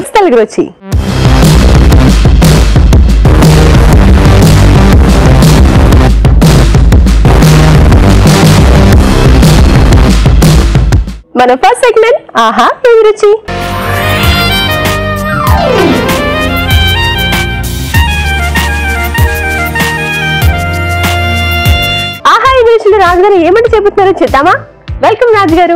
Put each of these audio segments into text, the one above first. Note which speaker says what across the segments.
Speaker 1: Milks Telugu రుచి మన first segment ఆహా ఏమి రుచి ఆహా ఏమి రుచిలో రాజుగారు ఏమంటే చెబుతున్నారో చూద్దామా వెల్కమ్ రాజుగారు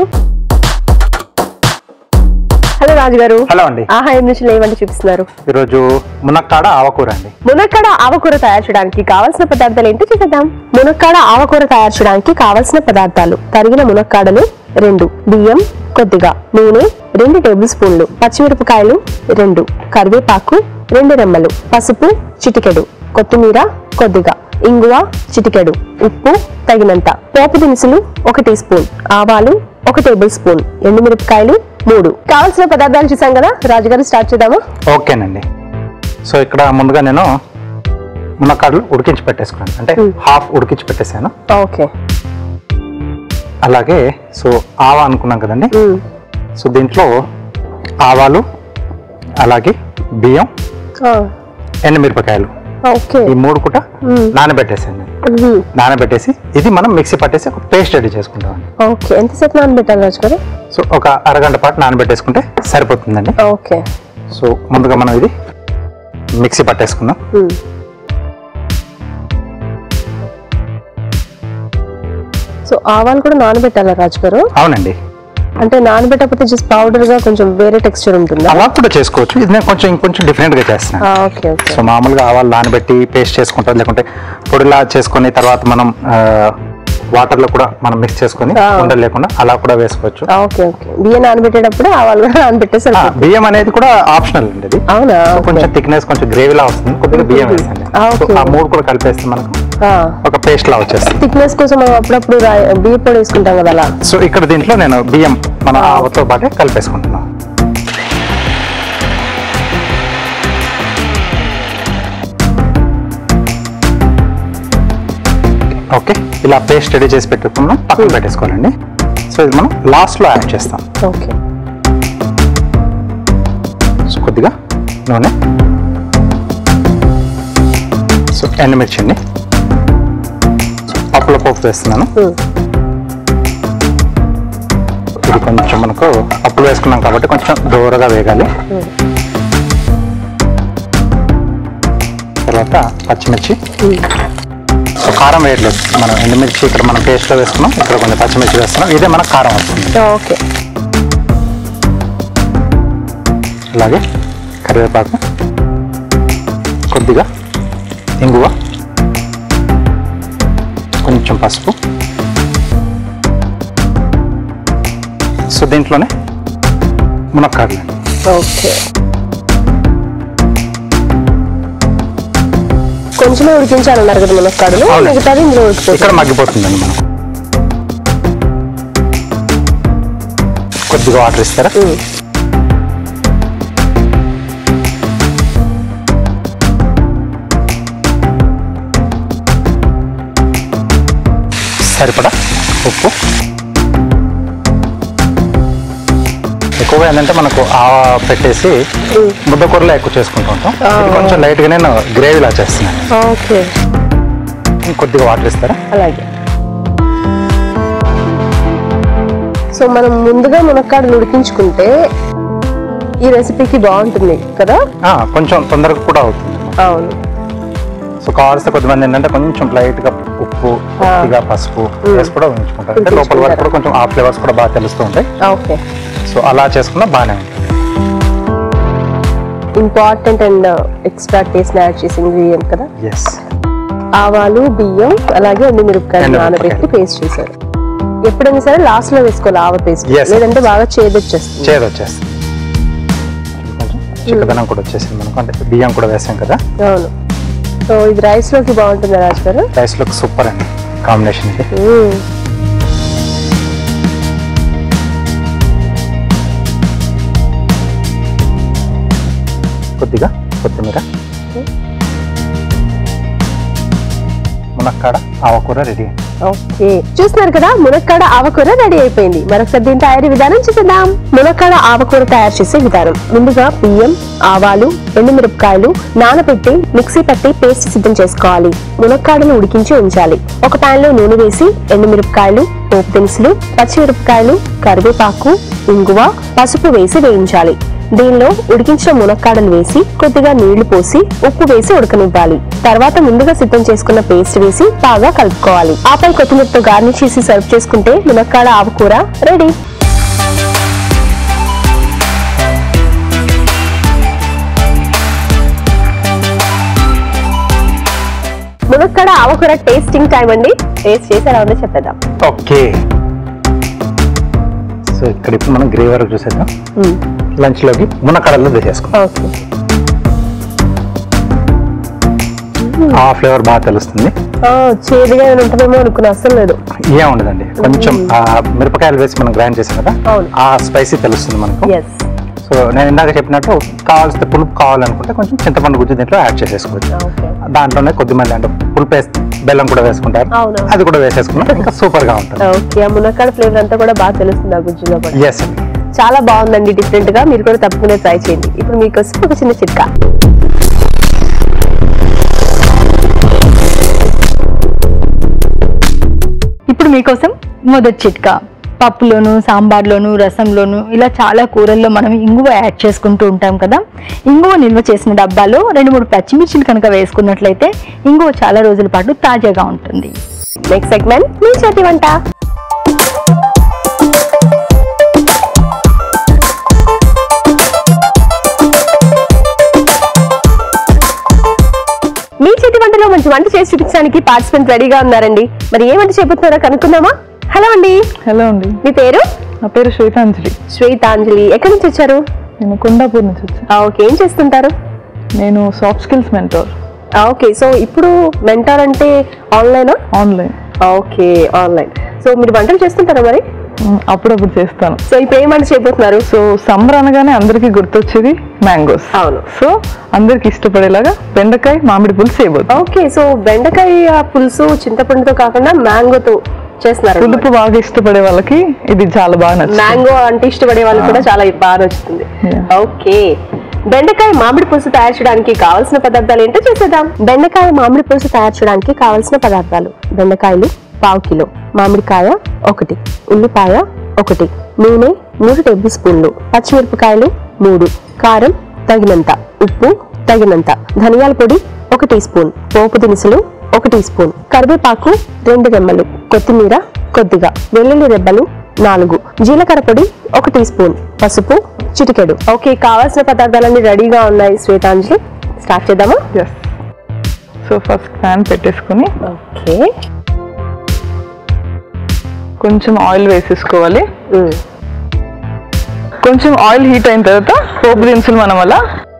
Speaker 1: హలో రాజుగారు
Speaker 2: హలో అండి
Speaker 1: ఆహా ఏమి రుచిలో ఏమంటే చూపిస్తున్నారు
Speaker 2: ఈరోజు మునక్కాడ ఆవకూర అండి
Speaker 1: మునక్కాడ ఆవకూర తయారు చేయడానికి కావలసిన పదార్థాలు ఏంటో చూద్దాం మునక్కాడ ఆవకూర తయారు చేయడానికి కావలసిన పదార్థాలు తరిగిన మునక్కాడలు రెండు బియ్యం కొద్దిగా నూనె రెండు టేబుల్ స్పూన్లు పచ్చిమిరపకాయలు రెండు కరివేపాకు రెండు రెమ్మలు పసుపు చిటికెడు కొత్తిమీర కొద్దిగా ఇంగువ చిటికెడు ఉప్పు తగినంత పోపు దినుసులు ఒక టీ స్పూన్ ఆవాలు ఒక టేబుల్ స్పూన్ ఎండుమిరపకాయలు మూడు కావలసిన పదార్థాలు చూసాం కదా రాజుగారు స్టార్ట్ చేద్దామా
Speaker 2: ఓకేనండి సో ఇక్కడ ముందుగా నేను మునక్కాడలు ఉడికించి పెట్టేసుకున్నాను అంటే
Speaker 1: Hmm.
Speaker 2: హాఫ్ ఉడికించి పెట్టేశాను
Speaker 1: ఓకే
Speaker 2: అలాగే సో ఆవా అనుకున్నాం కదండి సో దీంట్లో ఆవాలు అలాగే బియ్యం ఎండుమిరపకాయలు
Speaker 1: ఓకే
Speaker 2: ఈ మూడు కూడా
Speaker 1: Hmm.
Speaker 2: నానబెట్టేసాను నానబెట్టేసి ఇది మనం మిక్సీ పట్టేసి ఒక పేస్ట్ రెడీ చేసుకుంటామండి
Speaker 1: ఓకే ఎంతసేపు నానబెట్టాలి రాజు గారు
Speaker 2: సో ఒక అరగంట పాటు నానబెట్టేసుకుంటే సరిపోతుందండి
Speaker 1: ఓకే
Speaker 2: సో ముందుగా మనం ఇది మిక్సీ పట్టేసుకుందాం
Speaker 1: సో ఆవాలు కూడా నానబెట్టాలా రాజు గారు
Speaker 2: అవునండి
Speaker 1: అంటే నానబెట్టకపోతే జస్ట్ పౌడర్ గా కొంచెం వేరే టెక్స్చర్ ఉంటుందా
Speaker 2: అలా కూడా చేసుకోవచ్చు ఇది నేను కొంచెం ఇంకొంచెం డిఫరెంట్ గా చేస్తున్నాను
Speaker 1: ఓకే ఓకే
Speaker 2: సో మామూలుగా ఆవాలు నానబెట్టి పేస్ట్ చేసుకుంటాం లేకుంటే పొడిలా చేసుకొని తర్వాత మనం వాటర్ లో కూడా మనం మిక్స్ చేసుకొని
Speaker 1: ఆ.
Speaker 2: ఉండలు లేకుండా అలా కూడా వేసుకోవచ్చు
Speaker 1: ఓకే ఓకే బియ్యం నానబెట్టేటప్పుడు ఆవాలు కూడా నానబెట్టేసి
Speaker 2: ఆ,
Speaker 1: సరిపోతుంది.
Speaker 2: బియ్యం అనేది కూడా ఆప్షనల్ అండి ఇది
Speaker 1: అవునా
Speaker 2: సో
Speaker 1: ఓకే
Speaker 2: కొంచెం థిక్నెస్ కొంచెం గ్రేవీలా వస్తుంది కొద్దిగా బియ్యం వేసండి
Speaker 1: ఆ,
Speaker 2: సో
Speaker 1: ఓకే.
Speaker 2: ఆ మూడు కూడా కలిపేస్తే మనకు ఒక పేస్ట్ లా వచ్చేస్తుంది
Speaker 1: థిక్నెస్ కోసం మనం అప్పుడప్పుడు రా- బియ్య పొడి వేసుకుంటాం కదా అలా
Speaker 2: సో ఇక్కడ దీంట్లో నేను బియ్యం మన ఆవతో పాటే కలిపేసుకుంటున్నాను ఓకే ఇలా పేస్ట్ రెడీ చేసి పెట్టుకున్నాం పక్కన పెట్టేసుకోవాలండి సో ఇది మనం లాస్ట్లో యాడ్ చేస్తాం
Speaker 1: ఓకే
Speaker 2: సో కొద్దిగా నూనె సో ఎండుమిర్చి అండి సో పప్పుల పప్పు వేస్తున్నాను ఇది కొంచెం మనకు పప్పులు వేసుకున్నాం కాబట్టి కొంచెం దూరగా వేగాలి తర్వాత పచ్చిమిర్చి సో కారం వేయట్లేదు మనం ఎండుమిర్చి ఇక్కడ మనం పేస్ట్లో వేసుకున్నాం ఇక్కడ కొంచెం పచ్చిమిర్చి వేస్తున్నాం ఇదే మనకు కారం వస్తుంది
Speaker 1: ఓకే
Speaker 2: అలాగే కరివేపాకు కొద్దిగా ఇంగువ కొంచెం పసుపు సో దీంట్లోనే మునక్కాడలండి
Speaker 1: ఓకే కొంచెమే ఉడికించాలన్నారు కదా మునక్కాడలు
Speaker 2: అవునండి.
Speaker 1: మిగతాది ఇందులో ఉడికిపోతుంది
Speaker 2: ఇక్కడ మగ్గిపోతుందండి మనం కొద్దిగా వాటర్ ఇస్తారా
Speaker 1: ఉమ్.
Speaker 2: సరిపడా ఉప్పు ఎక్కువగా ఏంటంటే మనకు ఆవ పెట్టేసి ముద్దకూరలో ఎక్కువ చేసుకుంటూ ఉంటాం ఇది కొంచెం లైట్గా నేను గ్రేవీలా చేస్తున్నాను
Speaker 1: ఓకే
Speaker 2: కొద్దిగా వాటర్ ఇస్తారా
Speaker 1: అలాగే సో మనం ముందుగా మునక్కాడలు ఉడికించుకుంటే ఈ రెసిపీకి బాగుంటుంది కదా
Speaker 2: ఆ, కొంచెం తొందరగా కూడా అవుతుంది
Speaker 1: అవును
Speaker 2: సో కావాల్సిన కొద్దిమంది ఏంటంటే కొంచెం లైట్ గా ఉప్పు కొద్దిగా పసుపు వేసి కూడా ఉంచుకుంటారు అంటే లోపల వరకు కూడా కొంచెం ఆ ఫ్లేవర్స్ కూడా బాగా తెలుస్తూ ఉంటాయి
Speaker 1: ఓకే
Speaker 2: సో అలా చేసుకున్నా బాగానే ఉంటుంది
Speaker 1: important and extra taste add చేసి ఇంగ్రీడియంట్ కదా
Speaker 2: ఎస్
Speaker 1: ఆవాలు బియ్యం అలాగే ఎండుమిరపకాయలు
Speaker 2: ఎండుమిరపకాయలు.
Speaker 1: నానబెట్టి పేస్ట్ చేశారు ఎప్పుడైనా సరే లాస్ట్ లో వేసుకోవాలి ఆవ పేస్ట్
Speaker 2: Yes.
Speaker 1: లేదంటే బాగా చేదొచ్చేస్తుంది
Speaker 2: చేదు వచ్చేస్తుంది కొంచెం చిక్కదనం కూడా వచ్చేసింది మనకు అంటే బియ్యం కూడా వేసాం కదా
Speaker 1: అవును సో ఇది రైస్ లోకి బాగుంటుంది Raju garu
Speaker 2: rice look super అండి కాంబినేషన్ ఇది
Speaker 1: మ్మ్.
Speaker 2: కొద్దిగా కొత్తిమీర మునక్కాడ ఆవకూర రెడీ అండి
Speaker 1: ఓకే చూస్తున్నారు కదా మునక్కాడ ఆవకూర రెడీ అయిపోయింది మరొకసారి దీని తయారీ విధానం చూద్దాం మునక్కాడ ఆవకూర తయారు చేసే విధానం ముందుగా బియ్యం ఆవాలు ఎండుమిరపకాయలు నానబెట్టి మిక్సీ పట్టి పేస్ట్ సిద్ధం చేసుకోవాలి మునక్కాడలు ఉడికించి ఉంచాలి ఒక పాన్ లో నూనె వేసి ఎండుమిరపకాయలు పోపు దినుసులు పచ్చిమిరపకాయలు కరివేపాకు ఇంగువ పసుపు వేసి వేయించాలి దీనిలో ఉడికించిన మునక్కాడలు వేసి కొద్దిగా నీళ్లు పోసి ఉప్పు వేసి ఉడకనివ్వాలి తర్వాత ముందుగా సిద్ధం చేసుకున్న పేస్ట్ వేసి బాగా కలుపుకోవాలి ఆపై కొత్తిమీరతో గార్నిష్ చేసి సర్వ్ చేసుకుంటే మునక్కాడ ఆకుకూర రెడీ మునక్కాడ ఆవకూర టేస్టింగ్ టైం అండి టేస్ట్ చేసి ఎలా ఉందో చెప్పేద్దాం
Speaker 2: ఓకే సో ఇక్కడ ఇప్పుడు మనం గ్రేవీ వరకు చూసేద్దాం లంచ్ లోకి మునక్కడల్లో వేసేసుకుందాం
Speaker 1: ఓకే
Speaker 2: ఆ ఫ్లేవర్ బాగా తెలుస్తుంది
Speaker 1: చేదుగా ఏమైనా ఉంటుందేమో అనుకున్నా అసలు లేదు
Speaker 2: ఏం ఉండదండి కొంచెం ఆ మిరపకాయలు వేసి మనం గ్రైండ్ చేసాం కదా
Speaker 1: అవును.
Speaker 2: ఆ స్పైసీ తెలుస్తుంది మనకు
Speaker 1: ఎస్
Speaker 2: సో నేను ఇందాక చెప్పినట్టు కావాల్సిన పులుపు కావాలనుకుంటే కొంచెం చింతపండు గుజ్జు దీంట్లో యాడ్ చేసేసుకోవచ్చు
Speaker 1: ఓకే
Speaker 2: దాంట్లోనే కొద్దిమంది అంటే పులుపు వేసి బెల్లం కూడా వేసుకుంటారు
Speaker 1: అవును.
Speaker 2: అది కూడా వేసేసుకున్నాం ఇంకా సూపర్ గా ఉంటుంది
Speaker 1: ఓకే ఆ మునక్కాడ ఫ్లేవర్ అంతా కూడా బాగా తెలుస్తుంది ఆ గుజ్జులో కూడా
Speaker 2: ఎస్ అండి
Speaker 1: చాలా బాగుందండి డిఫరెంట్ గా మీరు కూడా తప్పకుండా ట్రై చేయండి ఇప్పుడు మీకోసం ఒక చిన్న చిట్కా
Speaker 3: ఇప్పుడు మీకోసం మొదటి చిట్కా పప్పులోను సాంబార్లోను రసంలోను ఇలా చాలా కూరల్లో మనం ఇంగువ యాడ్ చేసుకుంటూ ఉంటాం కదా ఇంగువ నిల్వ చేసిన డబ్బాలో రెండు మూడు పచ్చిమిర్చిలు కనుక వేసుకున్నట్లయితే ఇంగువ చాలా రోజుల పాటు తాజాగా ఉంటుంది
Speaker 1: నెక్స్ట్ సెగ్మెంట్ మీ చేతి వంట మీ చేతి వంటలో మంచి వంట చేసి చూపించడానికి పార్టిసిపెంట్ రెడీగా ఉన్నారండి మరి ఏ వంట చేయబోతున్నారో కనుక్కుందామా హలో అండి
Speaker 4: హలో అండి
Speaker 1: మీ పేరు
Speaker 4: నా పేరు శ్వేతాంజలి
Speaker 1: శ్వేతాంజలి ఎక్కడి నుంచి వచ్చారు
Speaker 4: నేను కొండాపూర్ నుంచి వచ్చాను
Speaker 1: ఆ, ఓకే ఏం చేస్తుంటారు
Speaker 4: నేను సాఫ్ట్ స్కిల్స్ మెంటర్
Speaker 1: ఆ, ఓకే సో ఇప్పుడు మెంటార్ అంటే ఆన్లైనా
Speaker 4: ఆన్లైన్
Speaker 1: ఓకే ఆన్లైన్ సో మీరు వంటలు చేస్తుంటారా మరి
Speaker 4: మ్, అప్పుడప్పుడు చేస్తాను
Speaker 1: సో ఇప్పుడు ఏం వంట చేయబోతున్నారు
Speaker 4: సో సమ్మర్ అనగానే అందరికీ గుర్తొచ్చేది మ్యాంగోస్
Speaker 1: అవును
Speaker 4: సో అందరికి ఇష్టపడేలాగా బెండకాయ మామిడి పులుసు చేయబోతుంది
Speaker 1: ఓకే సో బెండకాయ పులుసు చింతపండుతో కాకుండా మ్యాంగోతో చేస్తున్నారు
Speaker 4: పులుపు బాగా ఇష్టపడే వాళ్ళకి ఇది చాలా బాగా నచ్చుతుంది
Speaker 1: మ్యాంగో అంటే ఇష్టపడే వాళ్ళకి కూడా చాలా బాగా నచ్చుతుంది
Speaker 4: Yeah.
Speaker 1: ఓకే బెండకాయ మామిడి పులుసు తయారు చేయడానికి కావాల్సిన పదార్థాలు ఏంటో చూసేద్దాం బెండకాయ మామిడి పులుసు తయారు చేయడానికి కావాల్సిన పదార్థాలు బెండకాయలు పావు కిలో మామిడికాయ ఒకటి ఉల్లిపాయ ఒకటి నూనె మూడు టేబుల్ స్పూన్లు పచ్చిమిరపకాయలు మూడు కారం తగినంత ఉప్పు తగినంత ధనియాల పొడి ఒక టీ స్పూన్ పోపు దినుసులు ఒక టీ స్పూన్ కరివేపాకు రెండు రెమ్మలు కొత్తిమీర కొద్దిగా వెల్లుల్లి రెబ్బలు నాలుగు జీలకర్ర పొడి ఒక టీ స్పూన్ పసుపు చిటికెడు ఓకే కావాల్సిన పదార్థాలన్నీ రెడీగా ఉన్నాయి శ్వేతాంజలి స్టార్ట్ చేద్దామా
Speaker 4: ఎస్ సో ఫస్ట్ ప్యాన్ పెట్టేసుకొని
Speaker 1: ఓకే
Speaker 4: కొంచెం ఆయిల్ వేసేసుకోవాలి కొంచెం ఆయిల్ హీట్ అయిన తర్వాత పోపు దినుసులు మనం అలా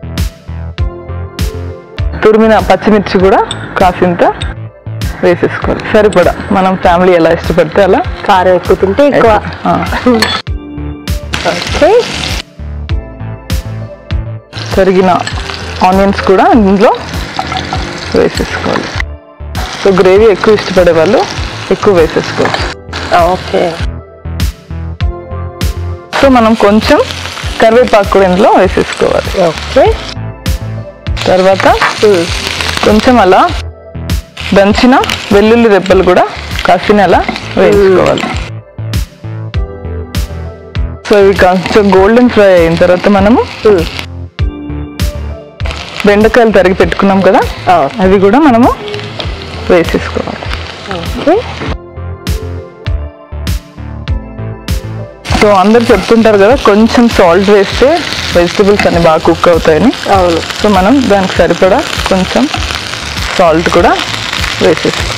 Speaker 4: తురిమిన పచ్చిమిర్చి కూడా కాసింత వేసేసుకోవాలి సరిపడా మనం ఫ్యామిలీ ఎలా ఇష్టపడితే అలా
Speaker 1: కారం ఎక్కువ తింటే ఎక్కువ
Speaker 4: ఆ,
Speaker 1: ఓకే
Speaker 4: తరిగిన ఆనియన్స్ కూడా ఇందులో వేసేసుకోవాలి సో గ్రేవీ ఎక్కువ ఇష్టపడే వాళ్ళు ఎక్కువ వేసేసుకోవచ్చు
Speaker 1: ఓకే
Speaker 4: సో మనం కొంచెం కరివేపాకు కూడా ఇందులో వేసేసుకోవాలి
Speaker 1: ఓకే
Speaker 4: తర్వాత కొంచెం అలా దంచిన వెల్లుల్లి రెబ్బలు కూడా కాసిన అలా వేసుకోవాలి సో ఇవి కొంచెం గోల్డెన్ ఫ్రై అయిన తర్వాత మనము బెండకాయలు తరిగి పెట్టుకున్నాం కదా అవి కూడా మనము వేసేసుకోవాలి
Speaker 1: ఓకే
Speaker 4: సో అందరు చెప్తుంటారు కదా కొంచెం సాల్ట్ వేస్తే వెజిటబుల్స్ అన్ని బాగా కుక్ అవుతాయని
Speaker 1: అవును
Speaker 4: సో మనం దానికి సరిపడా కొంచెం సాల్ట్ కూడా వేసేసుకోవాలి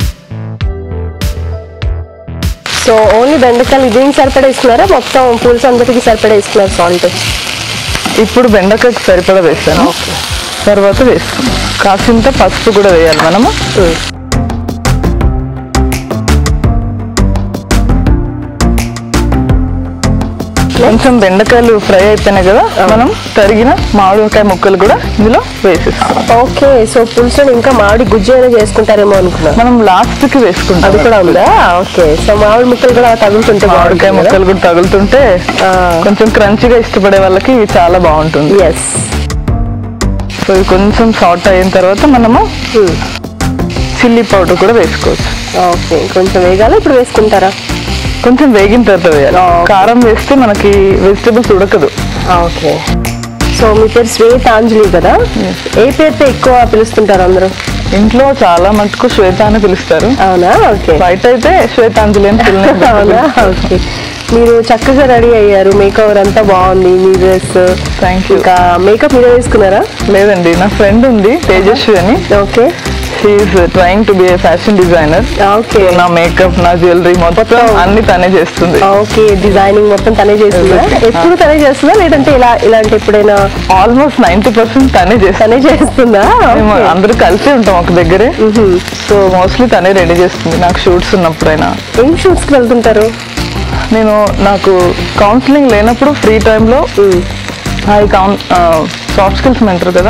Speaker 1: సో ఓన్లీ బెండకాయలు దీనికి సరిపడా ఇస్తున్నారా మొత్తం పులుసు అందరికి సరిపడా ఇస్తున్నారు సాల్ట్
Speaker 4: ఇప్పుడు బెండకాయకి సరిపడా వేస్తాను తర్వాత వేస్తాం కాసింత పసుపు కూడా వేయాలి మనము కొంచెం బెండకాయలు ఫ్రై అయిపోయినాయి కదా మనం తరిగిన మామిడికాయ ముక్కలు కూడా ఇందులో వేసేస్తాం
Speaker 1: ఓకే సో పులుసుని ఇంకా మామిడి గుజ్జు అయినా చేసుకుంటారేమో అనుకున్నా
Speaker 4: మనం లాస్ట్ కి వేసుకుంటాం
Speaker 1: అది కూడా ఉందా ఓకే సో మామిడి ముక్కలు కూడా తగులుతుంటే
Speaker 4: మామిడికాయ ముక్కలు కూడా తగులుతుంటే
Speaker 1: ఆ.
Speaker 4: కొంచెం క్రంచిగా ఇష్టపడే వాళ్ళకి ఇవి చాలా బాగుంటుంది
Speaker 1: ఎస్
Speaker 4: సో ఇది కొంచెం సాల్ట్ అయిన తర్వాత మనము చిల్లీ పౌడర్ కూడా వేసుకోవచ్చు
Speaker 1: ఓకే కొంచెం వేగాలి ఇప్పుడు వేసుకుంటారా
Speaker 4: కొంచెం వేగిన తర్వాత వేయాలి కారం వేస్తే మనకి వెజిటబుల్స్ ఉడకదు
Speaker 1: ఓకే సో మీ పేరు శ్వేతాంజలి కదా ఏ పేరుతో ఎక్కువ పిలుస్తుంటారు అందరూ
Speaker 4: ఇంట్లో చాలా మటుకు శ్వేత అని పిలుస్తారు
Speaker 1: అవునా ఓకే
Speaker 4: బయట అయితే శ్వేతాంజలి అని పిల్లలు
Speaker 1: అవునా ఓకే మీరు చక్కగా రెడీ అయ్యారు మేకవర్ అంతా బాగుంది మీ డ్రెస్
Speaker 4: థ్యాంక్ యూ
Speaker 1: ఇంకా మేకప్ మీరే వేసుకున్నారా
Speaker 4: లేదండి నా ఫ్రెండ్ ఉంది తేజస్వి అని
Speaker 1: okay
Speaker 4: she is trying to be a fashion designer
Speaker 1: okay
Speaker 4: నా మేకప్ నా జ్యువెలరీ మొత్తం అన్ని తనే చేస్తుంది
Speaker 1: ఓకే డిజైనింగ్ మొత్తం తనే చేస్తుందా ఎప్పుడు తనే చేస్తుందా లేదంటే ఇలా ఇలాంటి ఎప్పుడైనా
Speaker 4: ఆల్మోస్ట్ నైన్టీ పర్సెంట్ తనే చేస్తుంది
Speaker 1: తనే చేస్తుందా
Speaker 4: మేము
Speaker 1: Okay.
Speaker 4: అందరూ కలిసి ఉంటాం ఒక దగ్గరే
Speaker 1: మ్హూ.
Speaker 4: సో మోస్ట్లీ తనే రెడీ చేస్తుంది నాకు షూట్స్ ఉన్నప్పుడైనా
Speaker 1: ఏం షూట్స్ కి వెళ్తుంటారు
Speaker 4: నేను నాకు కౌన్సిలింగ్ లేనప్పుడు ఫ్రీ టైంలో ఐ కౌన్ సాఫ్ట్ స్కిల్స్ మెంటర్ కదా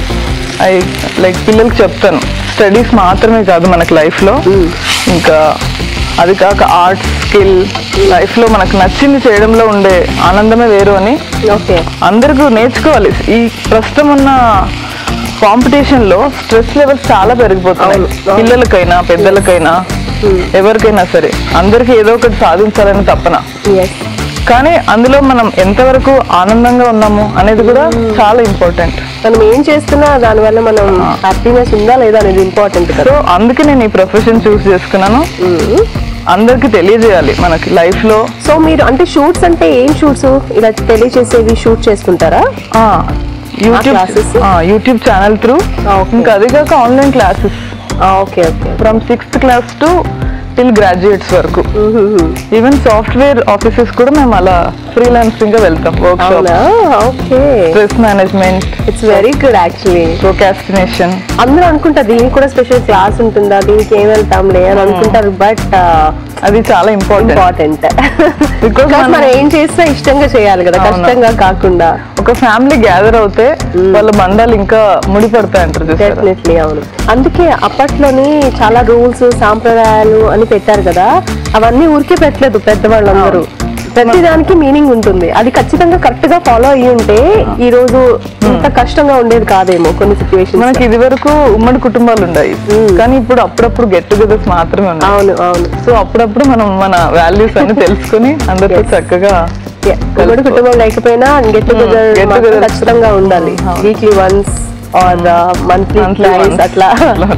Speaker 4: ఐ లైక్ పిల్లలకి చెప్తాను స్టడీస్ మాత్రమే కాదు మనకి లైఫ్లో ఇంకా అది కాక ఆర్ట్ స్కిల్ లైఫ్లో మనకు నచ్చింది చేయడంలో ఉండే ఆనందమే వేరు అని
Speaker 1: ఓకే
Speaker 4: అందరికీ నేర్చుకోవాలి ఈ ప్రస్తుతం ఉన్న కాంపిటీషన్లో స్ట్రెస్ లెవెల్స్ చాలా పెరిగిపోతున్నాయి
Speaker 1: అవును, అవును.
Speaker 4: పిల్లలకైనా పెద్దలకైనా ఎవరికైనా సరే అందరికీ ఏదో ఒకటి సాధించాలని తప్పన
Speaker 1: ఎస్
Speaker 4: కానీ అందులో మనం ఎంతవరకు ఆనందంగా ఉన్నాము అనేది కూడా చాలా ఇంపార్టెంట్
Speaker 1: మనం ఏం చేస్తున్నా దానివల్ల మనం హ్యాపీనెస్ ఉందా లేదా అనేది ఇంపార్టెంట్
Speaker 4: సో
Speaker 1: కదా
Speaker 4: అందుకే నేను ఈ ప్రొఫెషన్ చూస్ చేసుకున్నాను అందరికి తెలియజేయాలి మనకి లైఫ్ లో
Speaker 1: సో మీరు అంటే షూట్స్ అంటే ఏం షూట్స్ ఇలా తెలియచేసేవి షూట్ చేస్తుంటారా
Speaker 4: ఆ, యూట్యూబ్
Speaker 1: classes?
Speaker 4: ఆ, యూట్యూబ్ ఛానల్ త్రూ
Speaker 1: ఆ, okay.
Speaker 4: ఇంకా అది కాక online classes
Speaker 1: okay okay
Speaker 4: from sixth class to till graduates వరకు ఈవెన్ సాఫ్ట్వేర్ ఆఫీసెస్ కూడా మేము అలా ఫ్రీలాన్సింగ్ గా వెళ్తాం వర్క్ షాప్
Speaker 1: అవునా okay
Speaker 4: stress management
Speaker 1: it's very good actually
Speaker 4: procrastination
Speaker 1: అందరూ అనుకుంటారు దీనికి కూడా స్పెషల్ క్లాస్ ఉంటుందా దీనికి ఏం వెళ్తాంలే అని అనుకుంటారు బట్
Speaker 4: అది చాలా ఇంపార్టెంట్
Speaker 1: ఇంపార్టెంట్
Speaker 4: Because
Speaker 1: మనం
Speaker 4: మనం-
Speaker 1: ఏం చేసినా ఇష్టంగా చేయాలి కదా
Speaker 4: అవును.
Speaker 1: కష్టంగా కాకుండా
Speaker 4: ఒక ఫ్యామిలీ గ్యాదర్ అవుతే వాళ్ళ బంధాలు ఇంకా ముడిపడతాయి అంటారు చూసారా
Speaker 1: డెఫినెట్లీ అవును అందుకే అప్పట్లోని చాలా రూల్స్ సాంప్రదాయాలు అని పెట్టారు కదా అవన్నీ ఊరికే పెట్టలేదు పెద్దవాళ్ళందరూ ప్రతి దానికి మీనింగ్ ఉంటుంది అది ఖచ్చితంగా కరెక్ట్ గా ఫాలో అయ్యి ఉంటే ఈ రోజు ఇంత కష్టంగా ఉండేది కాదేమో కొన్ని సిచ్యువేషన్
Speaker 4: మనకి ఇది వరకు ఉమ్మడి కుటుంబాలు ఉన్నాయి కానీ ఇప్పుడు అప్పుడప్పుడు గెట్ టుగెదర్స్ మాత్రమే ఉన్నాయి
Speaker 1: అవును అవును
Speaker 4: సో అప్పుడప్పుడు మనం మన వాల్యూస్ అన్ని తెలుసుకొని అందరితో
Speaker 1: Yes.
Speaker 4: చక్కగా
Speaker 1: ఉమ్మడి కుటుంబం లేకపోయినా గెట్ టుగెదర్
Speaker 4: get together.
Speaker 1: ఖచ్చితంగా ఉండాలి
Speaker 4: అవును.
Speaker 1: Weekly once or monthly
Speaker 4: monthly once
Speaker 1: అట్లా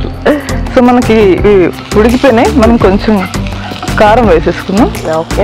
Speaker 4: సో మనకి ఇవి ఉడికిపోయినాయి మనం కొంచెం కారం వేసేసుకుందాం
Speaker 1: ఓకే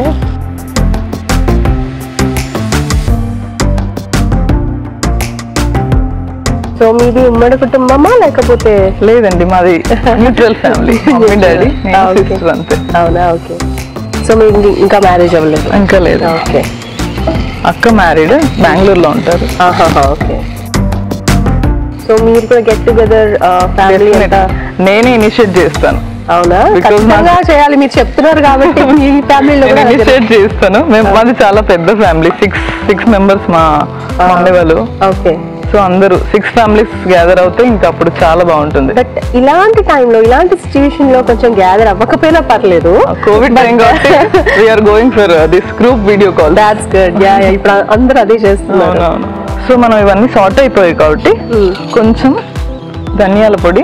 Speaker 1: సో మీది ఉమ్మడి కుటుంబమా లేకపోతే
Speaker 4: లేదండి మాది nuclear family mummy daddy
Speaker 1: Ah, okay.
Speaker 4: Sister అంతే
Speaker 1: అవునా ఓకే సో మీకు ఇంక- ఇంకా మ్యారేజ్ అవ్వలేదు
Speaker 4: ఇంకా లేదు
Speaker 1: ఓకే
Speaker 4: అక్క మ్యారీడ్ బెంగళూరులో ఉంటారు
Speaker 1: ఆహాహా ఓకే సో మీరు కూడా గెట్ టుగెదర్ ఫ్యామిలీ అంతా
Speaker 4: నేనే ఇనిషియేట్ చేస్తాను
Speaker 1: అవునా
Speaker 4: Because
Speaker 1: ఖచ్చితంగా
Speaker 4: నాకు-
Speaker 1: చేయాలి మీరు చెప్తున్నారు కాబట్టి మీ ఫ్యామిలీలో
Speaker 4: నేను
Speaker 1: కూడా అదే
Speaker 4: ఇనిషియేట్ చేస్తాను మేము మాది చాలా పెద్ద ఫ్యామిలీ సిక్స్ సిక్స్ మెంబర్స్ మా మమ్మీ వాళ్ళు
Speaker 1: ఓకే
Speaker 4: సో అందరూ సిక్స్ ఫ్యామిలీస్ గ్యాదర్ అవుతే ఇంకా అప్పుడు చాలా బాగుంటుంది
Speaker 1: బట్ ఇలాంటి టైంలో ఇలాంటి సిచ్యువేషన్ లో కొంచెం గ్యాదర్ అవ్వకపోయినా పర్లేదు
Speaker 4: కోవిడ్ టైం కాబట్టి we're going for this group video call
Speaker 1: that's good yeah ఇప్పుడు అందరూ అదే చేస్తున్నారు
Speaker 4: అవునవును సో మనం ఇవన్నీ సార్ట్ అయిపోయాయి కాబట్టి కొంచెం ధనియాల పొడి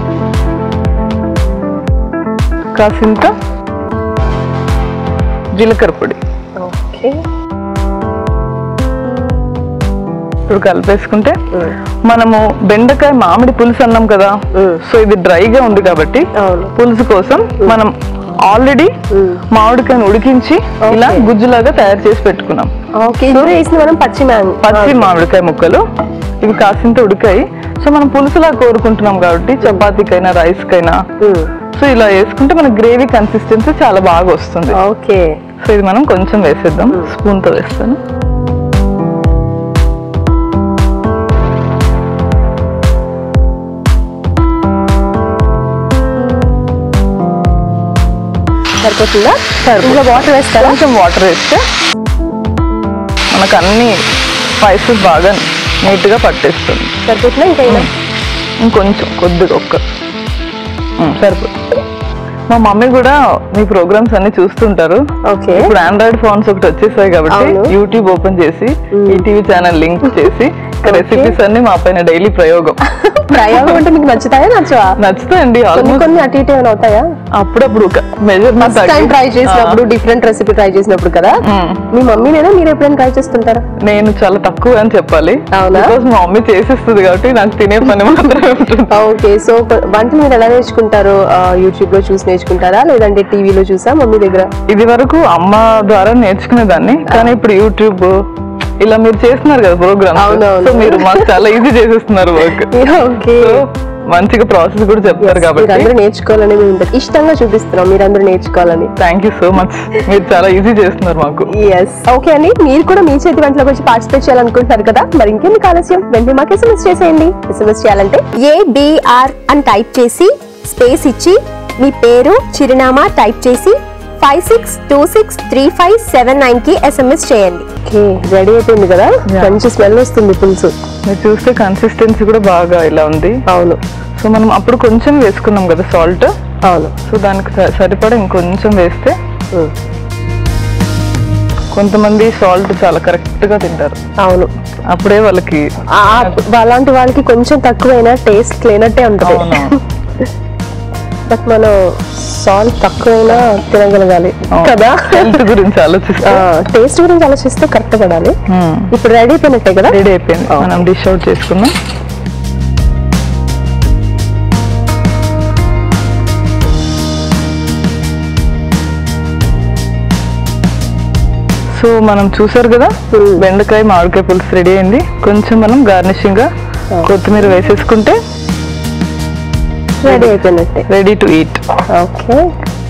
Speaker 4: కాసింత జీలకర్ర పొడి
Speaker 1: ఓకే
Speaker 4: ఇప్పుడు కలిపేసుకుంటే మనము బెండకాయ మామిడి పులుసు అన్నాం కదా సో ఇది డ్రైగా ఉంది కాబట్టి
Speaker 1: అవును.
Speaker 4: పులుసు కోసం మనం ఆల్రెడీ మామిడికాయను ఉడికించి ఇలా
Speaker 1: Okay.
Speaker 4: గుజ్జులాగా తయారు చేసి పెట్టుకున్నాం
Speaker 1: ఓకే ఇందులో వేసింది మనం పచ్చి మ్యాంగో
Speaker 4: పచ్చి మామిడికాయ ముక్కలు ఇవి కాసింత ఉడికాయి సో మనం పులుసులా కోరుకుంటున్నాం కాబట్టి చపాతీకైనా రైస్ కైనా సో ఇలా వేసుకుంటే మన గ్రేవీ కన్సిస్టెన్సీ చాలా బాగా వస్తుంది
Speaker 1: ఓకే
Speaker 4: సో ఇది మనం కొంచెం వేసేద్దాం స్పూన్ తో వేస్తాను
Speaker 1: సరిపోతుందా
Speaker 4: సరిపోతుంది.
Speaker 1: ఇందులో వాటర్ వేస్తారా
Speaker 4: కొంచెం వాటర్ వేస్తే మనకు అన్ని స్పైసెస్ బాగా నీట్గా పట్టేస్తుంది
Speaker 1: సరిపోతుందా ఇంకైనా
Speaker 4: ఇంకొంచెం కొద్దిగా ఒక్క ఉమ్, సరిపోతుంది మా మమ్మీ కూడా మీ ప్రోగ్రామ్స్ అన్ని చూస్తుంటారు
Speaker 1: ఓకే
Speaker 4: ఇప్పుడు ఆండ్రాయిడ్ ఫోన్స్ ఒకటి వచ్చేసాయి కాబట్టి
Speaker 1: అవును.
Speaker 4: యూట్యూబ్ ఓపెన్ చేసి ఈటీవీ ఛానల్ లింక్ చేసి రెసిపీస్ అన్ని మా పైన డైలీ ప్రయోగం
Speaker 1: ప్రయోగం అంటే మీకు నచ్చుతాయా నచ్చవా
Speaker 4: నచ్చుతాయండి
Speaker 1: కొన్ని
Speaker 4: ఆల్మోస్ట్
Speaker 1: కొన్ని అటు ఇటు ఏమైనా అవుతాయా
Speaker 4: అప్పుడప్పుడు ఒక
Speaker 1: ఫస్ట్ టైం
Speaker 4: మెజర్మెంట్
Speaker 1: ట్రై చేసినప్పుడు డిఫరెంట్ రెసిపీ ట్రై చేసినప్పుడు కదా
Speaker 4: మ్మ్.
Speaker 1: మీ మమ్మీ లేదా మీరు ఎప్పుడైనా ట్రై చేస్తుంటారా
Speaker 4: నేను చాలా తక్కువ అని చెప్పాలి
Speaker 1: అవునా?
Speaker 4: బికాస్ మా మమ్మీ చేసేస్తుంది కాబట్టి నాకు తినే పని మాత్రమే ఉంటుంది
Speaker 1: ఓకే సో వంటలు మీరు ఎలా నేర్చుకుంటారు యూట్యూబ్ లో చూసి నేర్చుకుంటారా లేదంటే టీవీలో చూసా మమ్మీ దగ్గర
Speaker 4: ఇది వరకు అమ్మ ద్వారా నేర్చుకునేదాన్ని కానీ ఇప్పుడు యూట్యూబ్ ఇలా మీరు చేస్తున్నారు కదా ప్రోగ్రామ్
Speaker 1: అవునవును.
Speaker 4: సో మీరు మాకు చాలా ఈజీ చేసేస్తున్నారు వర్క్
Speaker 1: ఓకే
Speaker 4: సో మంచిగా ప్రాసెస్ కూడా చెప్తారు కాబట్టి
Speaker 1: మీరందరూ నేర్చుకోవాలని మేము ఇంత ఇష్టంగా చూపిస్తున్నాం మీరందరూ నేర్చుకోవాలని
Speaker 4: థ్యాంక్ యూ సో మచ్ మీరు చాలా ఈజీ చేస్తున్నారు మాకు
Speaker 1: ఎస్ ఓకే అండి మీరు కూడా మీ చేతి వంటలోకి వచ్చి పార్టిసిపేట్ చేయాలనుకుంటున్నారు కదా మరి ఇంకెందుకు ఆలస్యం వెంటనే మాకు ఎస్ఎంఎస్ చేసేయండి ఎస్ఎంఎస్ చేయాలంటే
Speaker 5: ఏబిఆర్ అని టైప్ చేసి స్పేస్ ఇచ్చి మీ పేరు చిరునామా టైప్ చేసి five six two six three five seven nine కి ఎస్ఎంఎస్ చేయండి
Speaker 1: ఓకే రెడీ అయిపోయింది కదా మంచి స్మెల్ వస్తుంది పులుసు
Speaker 4: మీరు చూస్తే కన్సిస్టెన్సీ కూడా బాగా ఇలా ఉంది
Speaker 1: అవును
Speaker 4: సో మనం అప్పుడు కొంచెం వేసుకున్నాం కదా సాల్ట్
Speaker 1: అవును
Speaker 4: సో దానికి స- సరిపడా ఇంకొంచెం వేస్తే
Speaker 1: ఉమ్,
Speaker 4: కొంతమంది సాల్ట్ చాలా కరెక్ట్ గా తింటారు
Speaker 1: అవును
Speaker 4: అప్పుడే వాళ్ళకి
Speaker 1: ఆ, అలాంటి వాళ్ళకి కొంచెం తక్కువైనా టేస్ట్ లేనట్టే ఉంటుంది
Speaker 4: అవునవును.
Speaker 1: బట్ మనం సాల్ట్ తక్కువైనా తినగలగాలి కదా
Speaker 4: హెల్త్ గురించి ఆలోచిస్తే
Speaker 1: టేస్ట్ గురించి ఆలోచిస్తే కరెక్ట్ పడాలి ఇప్పుడు రెడీ అయిపోయినట్టే కదా
Speaker 4: రెడీ అయిపోయింది మనం డిష్ అవుట్ చేసుకుందాం సో మనం చూసారు కదా బెండకాయ మామిడికాయ పులుసు రెడీ అయింది కొంచెం మనం గార్నిషింగ్ గా కొత్తిమీర వేసేసుకుంటే
Speaker 1: రెడీ అయిపోయినట్టే
Speaker 4: రెడీ టు ఈట్
Speaker 1: ఓకే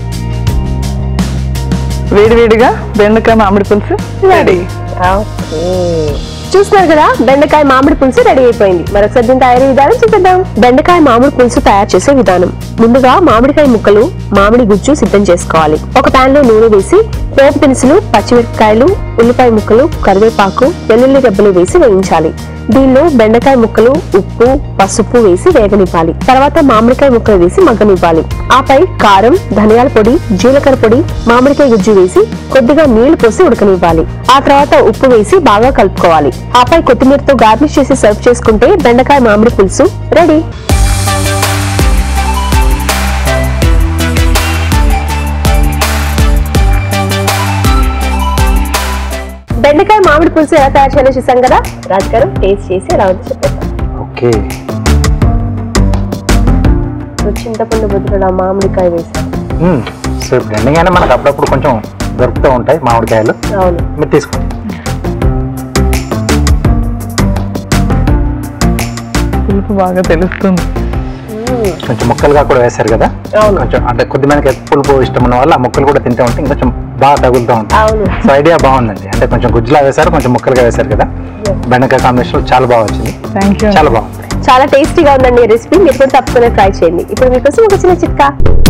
Speaker 4: వేడివేడిగా బెండకాయ మామిడి పులుసు రెడీ
Speaker 1: ఓకే చూస్తున్నారు కదా బెండకాయ మామిడి పులుసు రెడీ అయిపోయింది మరొకసారి దీని తయారీ విధానం చూపిద్దాం బెండకాయ మామిడి పులుసు తయారు చేసే విధానం ముందుగా మామిడికాయ ముక్కలు మామిడి గుజ్జు సిద్ధం చేసుకోవాలి ఒక పాన్ లో నూనె వేసి పోపు దినుసులు పచ్చిమిరపకాయలు ఉల్లిపాయ ముక్కలు కరివేపాకు వెల్లుల్లి రెబ్బలు వేసి వేయించాలి దీనిలో బెండకాయ ముక్కలు ఉప్పు పసుపు వేసి వేగనివ్వాలి తర్వాత మామిడికాయ ముక్కలు వేసి మగ్గనివ్వాలి ఆపై కారం ధనియాల పొడి జీలకర్ర పొడి మామిడికాయ గుజ్జు వేసి కొద్దిగా నీళ్లు పోసి ఉడకనివ్వాలి ఆ తర్వాత ఉప్పు వేసి బాగా కలుపుకోవాలి ఆపై కొత్తిమీరతో గార్నిష్ చేసి సర్వ్ చేసుకుంటే బెండకాయ మామిడి పులుసు రెడీ బెండకాయ మామిడి పులుసు ఎలా తయారు చేయాలో చూసాం కదా రాజుగారు టేస్ట్ చేసి ఎలా ఉంది చెప్పేద్దాం
Speaker 2: ఓకే
Speaker 1: చింతపండు బదులు ఆ మామిడికాయ వేసి
Speaker 2: మ్మ్. సో ఇప్పుడు ఎండింగ్ అయినా మనకు అప్పుడప్పుడు కొంచెం దొరుకుతూ ఉంటాయి మామిడికాయలు
Speaker 1: అవును
Speaker 2: మీరు తీసుకోండి
Speaker 4: పులుపు బాగా తెలుస్తుంది
Speaker 2: కొంచెం ముక్కలుగా కూడా వేశారు కదా
Speaker 1: అవును.
Speaker 2: కొంచెం అంటే కొద్దిమందికి పులుపు ఇష్టం ఉన్న వాళ్ళు ఆ ముక్కలు కూడా తింటూ ఉంటే ఇంకొంచెం బాగా తగులుతూ ఉంటాయి
Speaker 1: అవును
Speaker 2: సో ఐడియా బాగుందండి అంటే కొంచెం గుజ్జులా వేశారు కొంచెం ముక్కలుగా వేశారు కదా బెండకాయ కాంబినేషన్ చాలా బాగా వచ్చింది
Speaker 4: థ్యాంక్ యూ
Speaker 2: చాలా బాగుంది
Speaker 1: చాలా టేస్టీగా ఉందండి ఈ రెసిపీ మీరు కూడా తప్పకుండా ట్రై చేయండి ఇప్పుడు మీకోసం ఒక చిన్న చిట్కా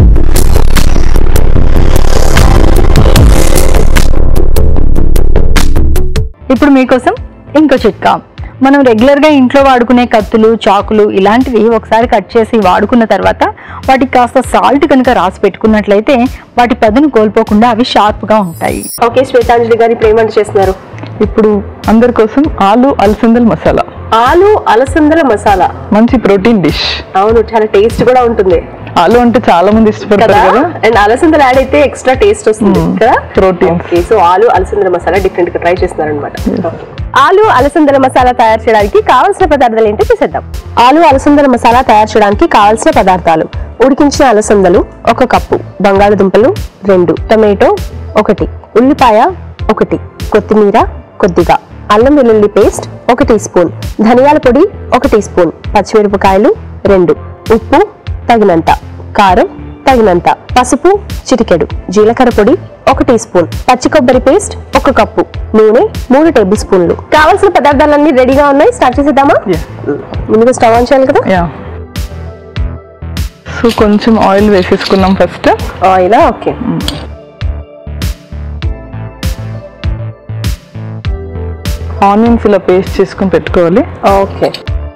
Speaker 3: ఇప్పుడు మీకోసం ఇంకో చిట్కా మనం రెగ్యులర్గా ఇంట్లో వాడుకునే కత్తులు చాకులు ఇలాంటివి ఒకసారి కట్ చేసి వాడుకున్న తర్వాత వాటికి కాస్త సాల్ట్ కనుక రాసి పెట్టుకున్నట్లయితే వాటి పదును కోల్పోకుండా అవి షార్ప్గా ఉంటాయి
Speaker 1: ఓకే శ్వేతాంజలి గారు ఇప్పుడు ఏమంట చేస్తున్నారు
Speaker 4: ఇప్పుడు అందరి కోసం ఆలు అలసందల్ మసాలా
Speaker 1: ఆలు అలసందల మసాలా
Speaker 4: మంచి ప్రోటీన్ డిష్
Speaker 1: అవును చాలా టేస్ట్ కూడా ఉంటుంది
Speaker 4: ఆలు అంటే చాలా మంది
Speaker 1: కదా
Speaker 4: ఇష్టపడతారు కదా
Speaker 1: అండ్ అలసందలు యాడ్ అయితే ఎక్స్ట్రా టేస్ట్ వస్తుంది కదా
Speaker 4: Proteins.
Speaker 1: ఓకే సో ఆలు అలసందల మసాలా డిఫరెంట్ గా ట్రై చేస్తున్నారు అనమాట ఆలు అలసందల మసాలా తయారు చేయడానికి కావాల్సిన పదార్థాలు ఏంటో చూసేద్దాం ఆలు అలసందల మసాలా తయారు చేయడానికి కావాల్సిన పదార్థాలు ఉడికించిన అలసందలు ఒక కప్పు బంగాళదుంపలు రెండు టొమాటో ఒకటి ఉల్లిపాయ ఒకటి కొత్తిమీర కొద్దిగా అల్లం వెల్లుల్లి పేస్ట్ ఒక టీ స్పూన్ ధనియాల పొడి ఒక టీ స్పూన్ పచ్చిమిరపకాయలు రెండు ఉప్పు తగినంత కారం తగినంత పసుపు చిటికెడు జీలకర్ర పొడి ఒక టీ స్పూన్ పచ్చి కొబ్బరి పేస్ట్ ఒక కప్పు నూనె మూడు టేబుల్ స్పూన్లు కావాల్సిన పదార్థాలన్నీ రెడీగా ఉన్నాయి స్టార్ట్ చేసేద్దామా
Speaker 4: Yeah.
Speaker 1: ముందుగా స్టవ్ ఆన్ చేయాలి కదా
Speaker 4: యా సో కొంచెం ఆయిల్ వేసేసుకున్నాం ఫస్ట్
Speaker 1: ఆయిల్ ఓకే
Speaker 4: ఆనియన్స్ ఇలా పేస్ట్ చేసుకుని పెట్టుకోవాలి
Speaker 1: ఓకే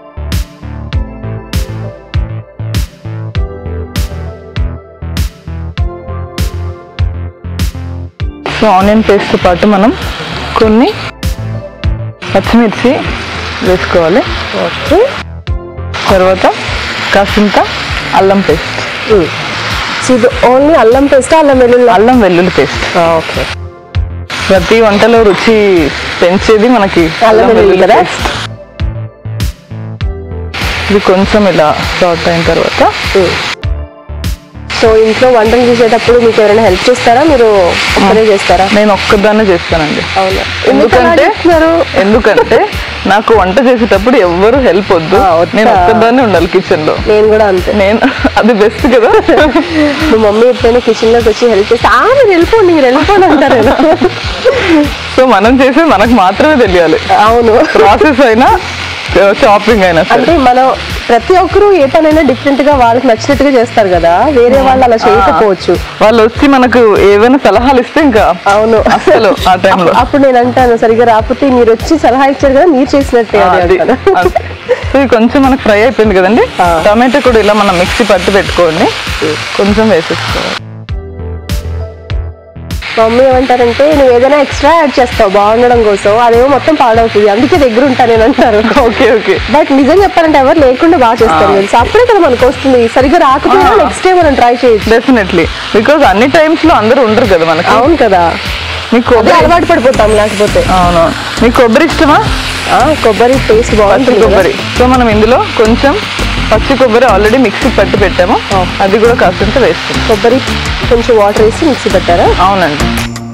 Speaker 4: సో ఆనియన్ పేస్ట్ పాటు మనం కొన్ని పచ్చిమిర్చి వేసుకోవాలి
Speaker 1: ఓకే
Speaker 4: తర్వాత కాసింత అల్లం పేస్ట్
Speaker 1: ఇది ఓన్లీ అల్లం పేస్ట్ అల్లం వెల్లుల్లి
Speaker 4: అల్లం వెల్లుల్లి పేస్ట్
Speaker 1: ఓకే
Speaker 4: ప్రతి వంటలో రుచి పెంచేది మనకి
Speaker 1: అల్లం వెల్లుల్లి కదా?
Speaker 4: paste. ఇది కొంచెం ఇలా సాట్ అయిన తర్వాత
Speaker 1: సో ఇంట్లో వంటలు చేసేటప్పుడు మీకు ఎవరైనా హెల్ప్ చేస్తారా మీరు ఒక్కరే చేస్తారా
Speaker 4: నేను ఒక్కదాన్నే చేస్తానండి
Speaker 1: అవునా
Speaker 4: ఎందుకంటే
Speaker 1: ఎందుకంటే
Speaker 4: ఎందుకంటే నాకు వంట చేసేటప్పుడు ఎవ్వరు హెల్ప్ వద్దు
Speaker 1: ఆ, వద్దా?
Speaker 4: నేను ఒక్కదాన్నే ఉండాలి కిచెన్ లో
Speaker 1: నేను కూడా అంతే
Speaker 4: నేను అది బెస్ట్ కదా
Speaker 1: మా మమ్మీ ఎప్పుడైనా కిచెన్ లోకి వచ్చి హెల్ప్ చేస్తే ఆ మీరు వెళ్ళిపోండి మీరు వెళ్ళిపోండి అంటారు కదా.
Speaker 4: సో మనం చేసేది మనకు మాత్రమే తెలియాలి
Speaker 1: అవును
Speaker 4: ప్రాసెస్ అయినా షాపింగ్ అయినా సరే
Speaker 1: అంటే మనం ప్రతి ఒక్కరు ఏ పనైనా డిఫరెంట్ గా వాళ్ళకి నచ్చినట్టుగా చేస్తారు కదా వేరే వాళ్ళు అలా చేయకపోవచ్చు
Speaker 4: వాళ్ళు వచ్చి మనకు ఏవైనా సలహాలు ఇస్తే ఇంకా
Speaker 1: అవును
Speaker 4: అసలు ఆ టైంలో
Speaker 1: అప్పుడు నేను అంటాను సరిగా రాకపోతే మీరు వచ్చి సలహా ఇచ్చారు కదా మీరు చేసినట్టే అది
Speaker 4: అది
Speaker 1: అంటాను.
Speaker 4: సో ఇది కొంచెం మనకు ఫ్రై అయిపోయింది కదండి
Speaker 1: ఆ.
Speaker 4: టమాటో కూడా ఇలా మనం మిక్సీ పట్టి పెట్టుకోండి కొంచెం వేసేసుకోవాలి
Speaker 1: మా మమ్మీ ఏమంటారంటే నువ్వు ఏదైనా ఎక్స్ట్రా యాడ్ చేస్తావు బాగుండడం కోసం అదేమో మొత్తం పాడవుతుంది అందుకే దగ్గర ఉంటా నేను అంటారు
Speaker 4: ఓకే ఓకే
Speaker 1: బట్ నిజం చెప్పాలంటే ఎవరు లేకుండా బాగా చేస్తారు తెలుసు అప్పుడే కదా మనకు వస్తుంది సరిగ్గా రాకపోయినా
Speaker 4: ఆ.
Speaker 1: నెక్స్ట్ టైం మనం ట్రై చేయొచ్చు
Speaker 4: డెఫినెట్లీ బికాజ్ అన్ని టైమ్స్ లో అందరూ ఉండరు కదా మనకి
Speaker 1: అవును కదా
Speaker 4: మీకు
Speaker 1: అదే
Speaker 4: కొబ్బరి
Speaker 1: అలవాటు పడిపోతాం లేకపోతే
Speaker 4: అవును మీకు కొబ్బరి ఇష్టమా
Speaker 1: ఆ, కొబ్బరి టేస్ట్
Speaker 4: పచ్చి
Speaker 1: బాగుంటుంది కదా.
Speaker 4: కొబ్బరి సో మనం ఇందులో కొంచెం పచ్చి కొబ్బరి ఆల్రెడీ మిక్సీ పట్టి పెట్టాము అది కూడా కాసింత వేస్తుంది
Speaker 1: కొబ్బరి కొంచెం వాటర్ వేసి మిక్సీ పెట్టారా
Speaker 4: అవునండి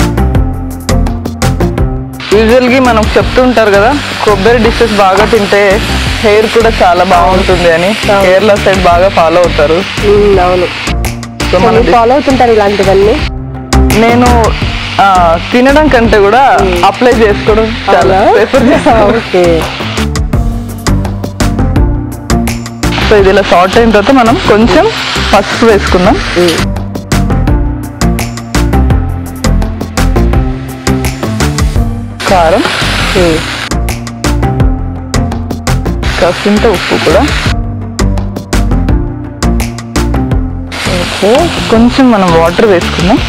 Speaker 4: యూజువల్గా మనం చెప్తూ ఉంటారు కదా కొబ్బరి డిషెస్ బాగా తింటే హెయిర్ కూడా చాలా బాగుంటుంది అని కేరళ సైడ్ బాగా ఫాలో అవుతారు
Speaker 1: ఉమ్, అవును
Speaker 4: సో మనం
Speaker 1: ఫాలో అవుతుంటారు ఇలాంటివన్నీ
Speaker 4: నేను ఆ, తినడం కంటే కూడా అప్లై చేసుకోవడం చాలా ప్రిఫర్ చేస్తాను
Speaker 1: ఓకే
Speaker 4: సో ఇది ఇలా సాల్ట్ అయిన తర్వాత మనం కొంచెం పసుపు వేసుకుందాం కారం కాసింత ఉప్పు కూడా ఓకే కొంచెం మనం వాటర్ వేసుకుందాం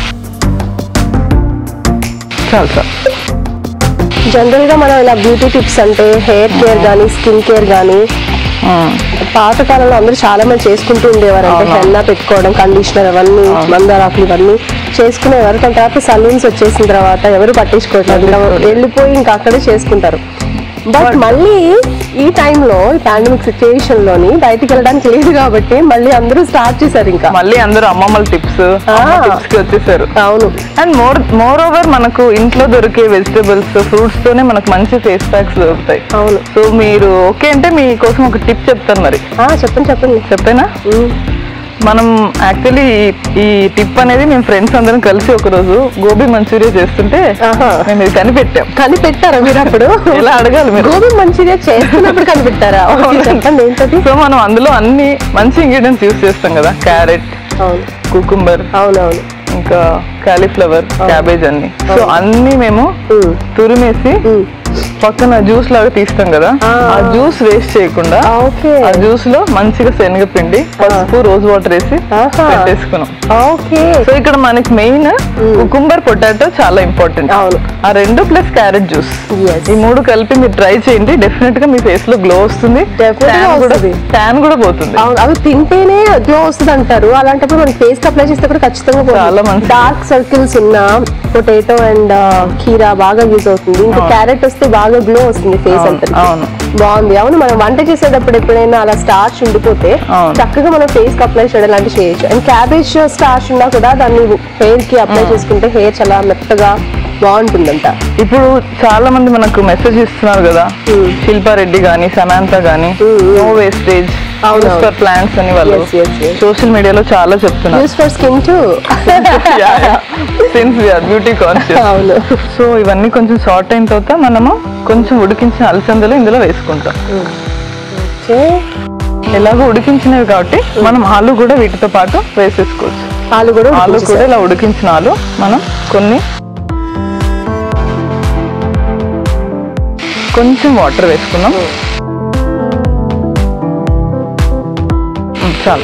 Speaker 4: చాలు సార్
Speaker 1: జనరల్ గా మనం ఇలా బ్యూటీ టిప్స్ అంటే హెయిర్ కేర్ గానీ స్కిన్ కేర్ గానీ పాత కాలంలో అందరూ చాలా మంది చేసుకుంటూ ఉండేవారు అంటే హెన్నా పెట్టుకోవడం కండిషనర్ అవన్నీ మందారాకులు ఇవన్నీ చేసుకునేవారు దాని తర్వాత సలూన్స్ వచ్చేసిన తర్వాత ఎవరు పట్టించుకోవట్లేదు ఇంకా వెళ్ళిపోయి ఇంకా అక్కడే చేసుకుంటారు బట్ మళ్ళీ ఈ టైంలో ఈ పాండమిక్ సిచ్యుయేషన్ లోని బయటికి వెళ్ళడానికి లేదు కాబట్టి మళ్ళీ అందరూ స్టార్ట్ చేశారు ఇంకా
Speaker 4: మళ్ళీ అందరూ అమ్మమ్మల టిప్స్ టిప్స్ కి వచ్చేసారు
Speaker 1: అవును
Speaker 4: అండ్ మోర్ మోర్ ఓవర్ మనకు ఇంట్లో దొరికే వెజిటబుల్స్ ఫ్రూట్స్ తోనే మనకు మంచి ఫేస్ ప్యాక్స్ దొరుకుతాయి
Speaker 1: అవును
Speaker 4: సో మీరు ఓకే అంటే మీకోసం ఒక టిప్ చెప్తాను మరి
Speaker 1: ఆ, చెప్పండి చెప్పండి
Speaker 4: చెప్పేనా
Speaker 1: ఉమ్,
Speaker 4: మనం యాక్చువల్లీ ఈ టిప్ అనేది మేము ఫ్రెండ్స్ అందరం కలిసి ఒక రోజు గోబీ మంచూరియా చేస్తుంటే
Speaker 1: ఆహా.
Speaker 4: మేము ఇది కనిపెట్టాం
Speaker 1: కనిపెట్టారా మీరు అప్పుడు
Speaker 4: ఎలా అడగాలి మీరు
Speaker 1: గోబీ మంచిగా చేస్తున్నప్పుడు కనిపెట్టారా ఓకే, చెప్పండి ఏంటది
Speaker 4: సో మనం అందులో అన్ని మంచి ఇంగ్రీడియంట్స్ యూస్ చేస్తాం కదా క్యారెట్
Speaker 1: అవును
Speaker 4: కుకుంబర్
Speaker 1: అవునవును
Speaker 4: ఇంకా కాలీఫ్లవర్ క్యాబేజ్ అన్ని సో అన్ని మేము
Speaker 1: ఉమ్,
Speaker 4: తురిమేసి
Speaker 1: ఉమ్.
Speaker 4: పక్కన జ్యూస్ లాగా తీస్తాం కదా
Speaker 1: ఆ.
Speaker 4: ఆ జ్యూస్ వేస్ట్ చేయకుండా
Speaker 1: ఓకే
Speaker 4: ఆ జ్యూస్ లో మంచిగా శనగపిండి పసుపు రోజ్ వాటర్ వేసి
Speaker 1: ఆహా.
Speaker 4: పెట్టేసుకున్నాం
Speaker 1: ఓకే
Speaker 4: సో ఇక్కడ మనకి మెయిన్ కుకుంబర్ పొటాటో చాలా ఇంపార్టెంట్
Speaker 1: అవును.
Speaker 4: ఆ రెండు ప్లస్ క్యారెట్ జ్యూస్
Speaker 1: Yes.
Speaker 4: ఈ మూడు కలిపి మీరు ట్రై చేయండి డెఫినెట్ గా మీ ఫేస్ లో గ్లో వస్తుంది
Speaker 1: Definitely
Speaker 4: Tan కూడా
Speaker 1: వస్తుంది.
Speaker 4: ట్యాన్ కూడా పోతుంది
Speaker 1: అవును అవి తింటేనే గ్లో వస్తుంది అంటారు అలాంటప్పుడు మనం ఫేస్ అప్లై చేస్తే కూడా ఖచ్చితంగా
Speaker 4: చాలా మంచిది.
Speaker 1: డార్క్ సర్కిల్స్ ఉన్న పొటాటో అండ్ కీరా బాగా యూజ్ అవుతుంది ఇంకా క్యారెట్ వస్తే బాగా గ్లో వస్తుంది ఫేస్
Speaker 4: అవును,
Speaker 1: అంతా
Speaker 4: అవును.
Speaker 1: బాగుంది అవును మనం వంట చేసేటప్పుడు ఎప్పుడైనా అలా స్టార్చ్ ఉండిపోతే
Speaker 4: అవును.
Speaker 1: చక్కగా మనం ఫేస్ కి అప్లై చేయడం లాంటి చేయొచ్చు అండ్ క్యాబేజ్ స్టార్చ్ ఉన్నా కూడా దాన్ని హెయిర్ కి అప్లై చేసుకుంటే హెయిర్ చాలా మెత్తగా బాగుంటుందంట
Speaker 4: ఇప్పుడు చాలా మంది మనకు మెసేజ్ ఇస్తున్నారు కదా శిల్పారెడ్డి గానీ సమాంత గానీ నో వేస్టేజ్
Speaker 1: అవును.
Speaker 4: ఫర్ ప్లాంట్స్ అని వాళ్ళు
Speaker 1: Yes, yes, yes.
Speaker 4: సోషల్ మీడియాలో చాలా చెప్తున్నారు
Speaker 1: use for skin too
Speaker 4: since we're beauty conscious
Speaker 1: అవును
Speaker 4: సో ఇవన్నీ కొంచెం షార్ట్ అయిన తర్వాత మనము కొంచెం ఉడికించిన అలసందలు ఇందులో వేసుకుంటాం
Speaker 1: ఓకే
Speaker 4: ఎలాగో ఉడికించినవి కాబట్టి మనం ఆలు కూడా వీటితో పాటు వేసేసుకోవచ్చు
Speaker 1: ఆలు కూడా
Speaker 4: ఆలు
Speaker 1: ఉడికించేసారు.
Speaker 4: కూడా ఇలా ఉడికించిన ఆలు మనం కొన్ని కొంచెం వాటర్ వేసుకుందాం మ్మ్, చాలు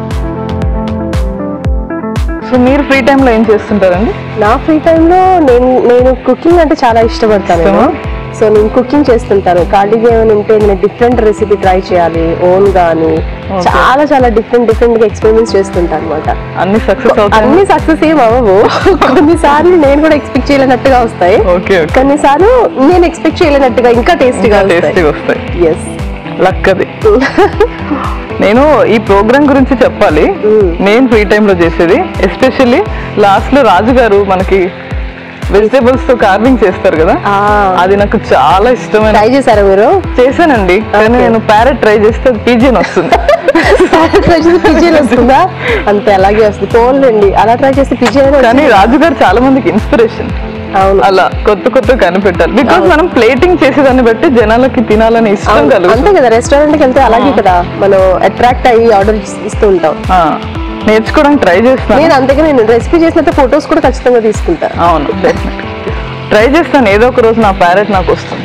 Speaker 4: సో మీరు ఫ్రీ టైంలో ఏం చేస్తుంటారండి
Speaker 1: నా ఫ్రీ టైంలో నేను నేను కుకింగ్ అంటే చాలా ఇష్టపడతాను
Speaker 4: ఇష్టమా?
Speaker 1: సో నేను కుకింగ్ చేస్తుంటాను ఖాళీగా ఏమైనా ఉంటే నేను డిఫరెంట్ రెసిపీ ట్రై చేయాలి ఓన్ గాని చాలా చాలా డిఫరెంట్ డిఫరెంట్ గా ఎక్స్పెరిమెంట్స్ చేస్తుంటాను అనమాట
Speaker 4: అన్ని సక్సెస్ అవుతాయి
Speaker 1: అన్ని సక్సెస్ ఏం అవ్వవు కొన్నిసార్లు నేను కూడా ఎక్స్పెక్ట్ చేయలేనట్టుగా వస్తాయి
Speaker 4: ఓకే ఓకే
Speaker 1: కొన్నిసార్లు నేను ఎక్స్పెక్ట్ చేయలేనట్టుగా ఇంకా టేస్టీగా
Speaker 4: టేస్టీగా
Speaker 1: వస్తాయి
Speaker 4: వస్తాయి
Speaker 1: ఎస్
Speaker 4: లక్ అది నేను ఈ ప్రోగ్రామ్ గురించి చెప్పాలి నేను ఫ్రీ టైంలో చేసేది ఎస్పెషల్లీ లాస్ట్ లో రాజు గారు మనకి వెజిటేబుల్స్ తో కార్వింగ్ చేస్తారు కదా అది నాకు చాలా ఇష్టమైన
Speaker 1: ట్రై చేశారా మీరు
Speaker 4: చేశానండి కానీ నేను ప్యారెట్ ట్రై చేస్తే అది పిజియన్ వస్తుంది
Speaker 1: ట్రై చేసి పిజ్జా వస్తుందా అంతే అలాగే వస్తుంది పోన్లేండి అలా ట్రై చేస్తే పిజ్జా
Speaker 4: కానీ రాజు గారు చాలా మందికి ఇన్స్పిరేషన్
Speaker 1: అవును
Speaker 4: అలా కొత్త కొత్త కనిపెట్టాలి బికాస్ మనం ప్లేటింగ్ చేసేదాన్ని బట్టి జనాలకి తినాలని ఇష్టం
Speaker 1: అవును. అంతే
Speaker 4: కలుగుతుంది
Speaker 1: కదా రెస్టారెంట్ కి వెళ్తే అలాగే కదా మనం అట్రాక్ట్ అయ్యి ఆర్డర్ ఇస్తూ ఉంటాం
Speaker 4: ఆ, నేర్చుకోవడానికి ట్రై చేస్తాను
Speaker 1: నేను అంతగా నేను రెసిపీ చేసినట్టు ఫొటోస్ కూడా ఖచ్చితంగా తీసుకుంటా
Speaker 4: అవును ట్రై చేస్తాను ఏదో ఒక రోజు నా ప్యారెట్ నాకు వస్తుంది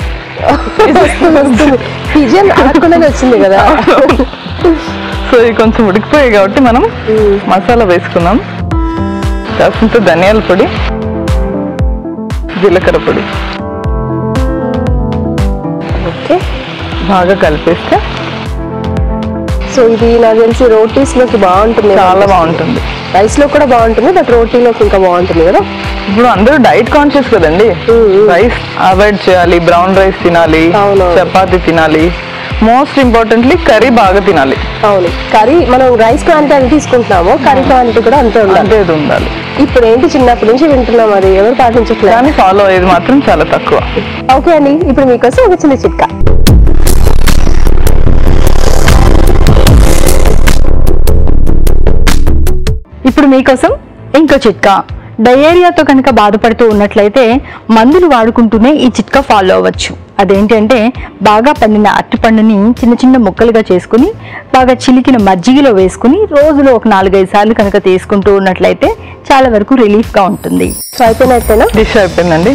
Speaker 1: పిజియన్ అడగకుండానే వచ్చింది కదా
Speaker 4: సో ఇవి కొంచెం ఉడికిపోయాయి కాబట్టి మనం మసాలా వేసుకుందాం కాసింత ధనియాల పొడి జీలకర్ర పొడి
Speaker 1: ఓకే
Speaker 4: బాగా కలిపేస్తే
Speaker 1: సో ఇది నాకు తెలిసి రోటీస్ లోకి బాగుంటుంది
Speaker 4: చాలా బాగుంటుంది
Speaker 1: రైస్ లో కూడా బాగుంటుంది బట్ రోటీలోకి ఇంకా బాగుంటుంది కదా
Speaker 4: ఇప్పుడు అందరూ డైట్ కాన్షియస్ కదండి రైస్ అవాయిడ్ చేయాలి బ్రౌన్ రైస్ తినాలి
Speaker 1: అవునవును.
Speaker 4: చపాతి తినాలి మోస్ట్ ఇంపార్టెంట్లీ కర్రీ బాగా తినాలి
Speaker 1: అవును కర్రీ మనం రైస్ క్వాంటిటీ ఎంత తీసుకుంటున్నామో కర్రీ క్వాంటిటీ కూడా అంతే ఉండాలి
Speaker 4: అంతే ఇది ఉండాలి
Speaker 1: ఇప్పుడు ఏంటి చిన్నప్పటి నుంచి వింటున్నాం అది ఎవరు పాటించట్లేదు
Speaker 4: కానీ ఫాలో అయ్యేది మాత్రం చాలా తక్కువ
Speaker 1: ఓకే అండి ఇప్పుడు మీకోసం ఒక చిన్న చిట్కా
Speaker 3: ఇప్పుడు మీకోసం ఇంకో చిట్కా డయేరియాతో కనుక బాధపడుతూ ఉన్నట్లయితే మందులు వాడుకుంటూనే ఈ చిట్కా ఫాలో అవ్వచ్చు అదేంటంటే బాగా పండిన అరటిపండుని చిన్న చిన్న ముక్కలుగా చేసుకుని బాగా చిలికిన మజ్జిగలో వేసుకుని రోజులో ఒక నాలుగైదు సార్లు కనుక తీసుకుంటూ ఉన్నట్లయితే చాలా వరకు రిలీఫ్గా ఉంటుంది
Speaker 1: సో అయిపోయినట్టేనా
Speaker 4: డిష్ అయిపోయిందండి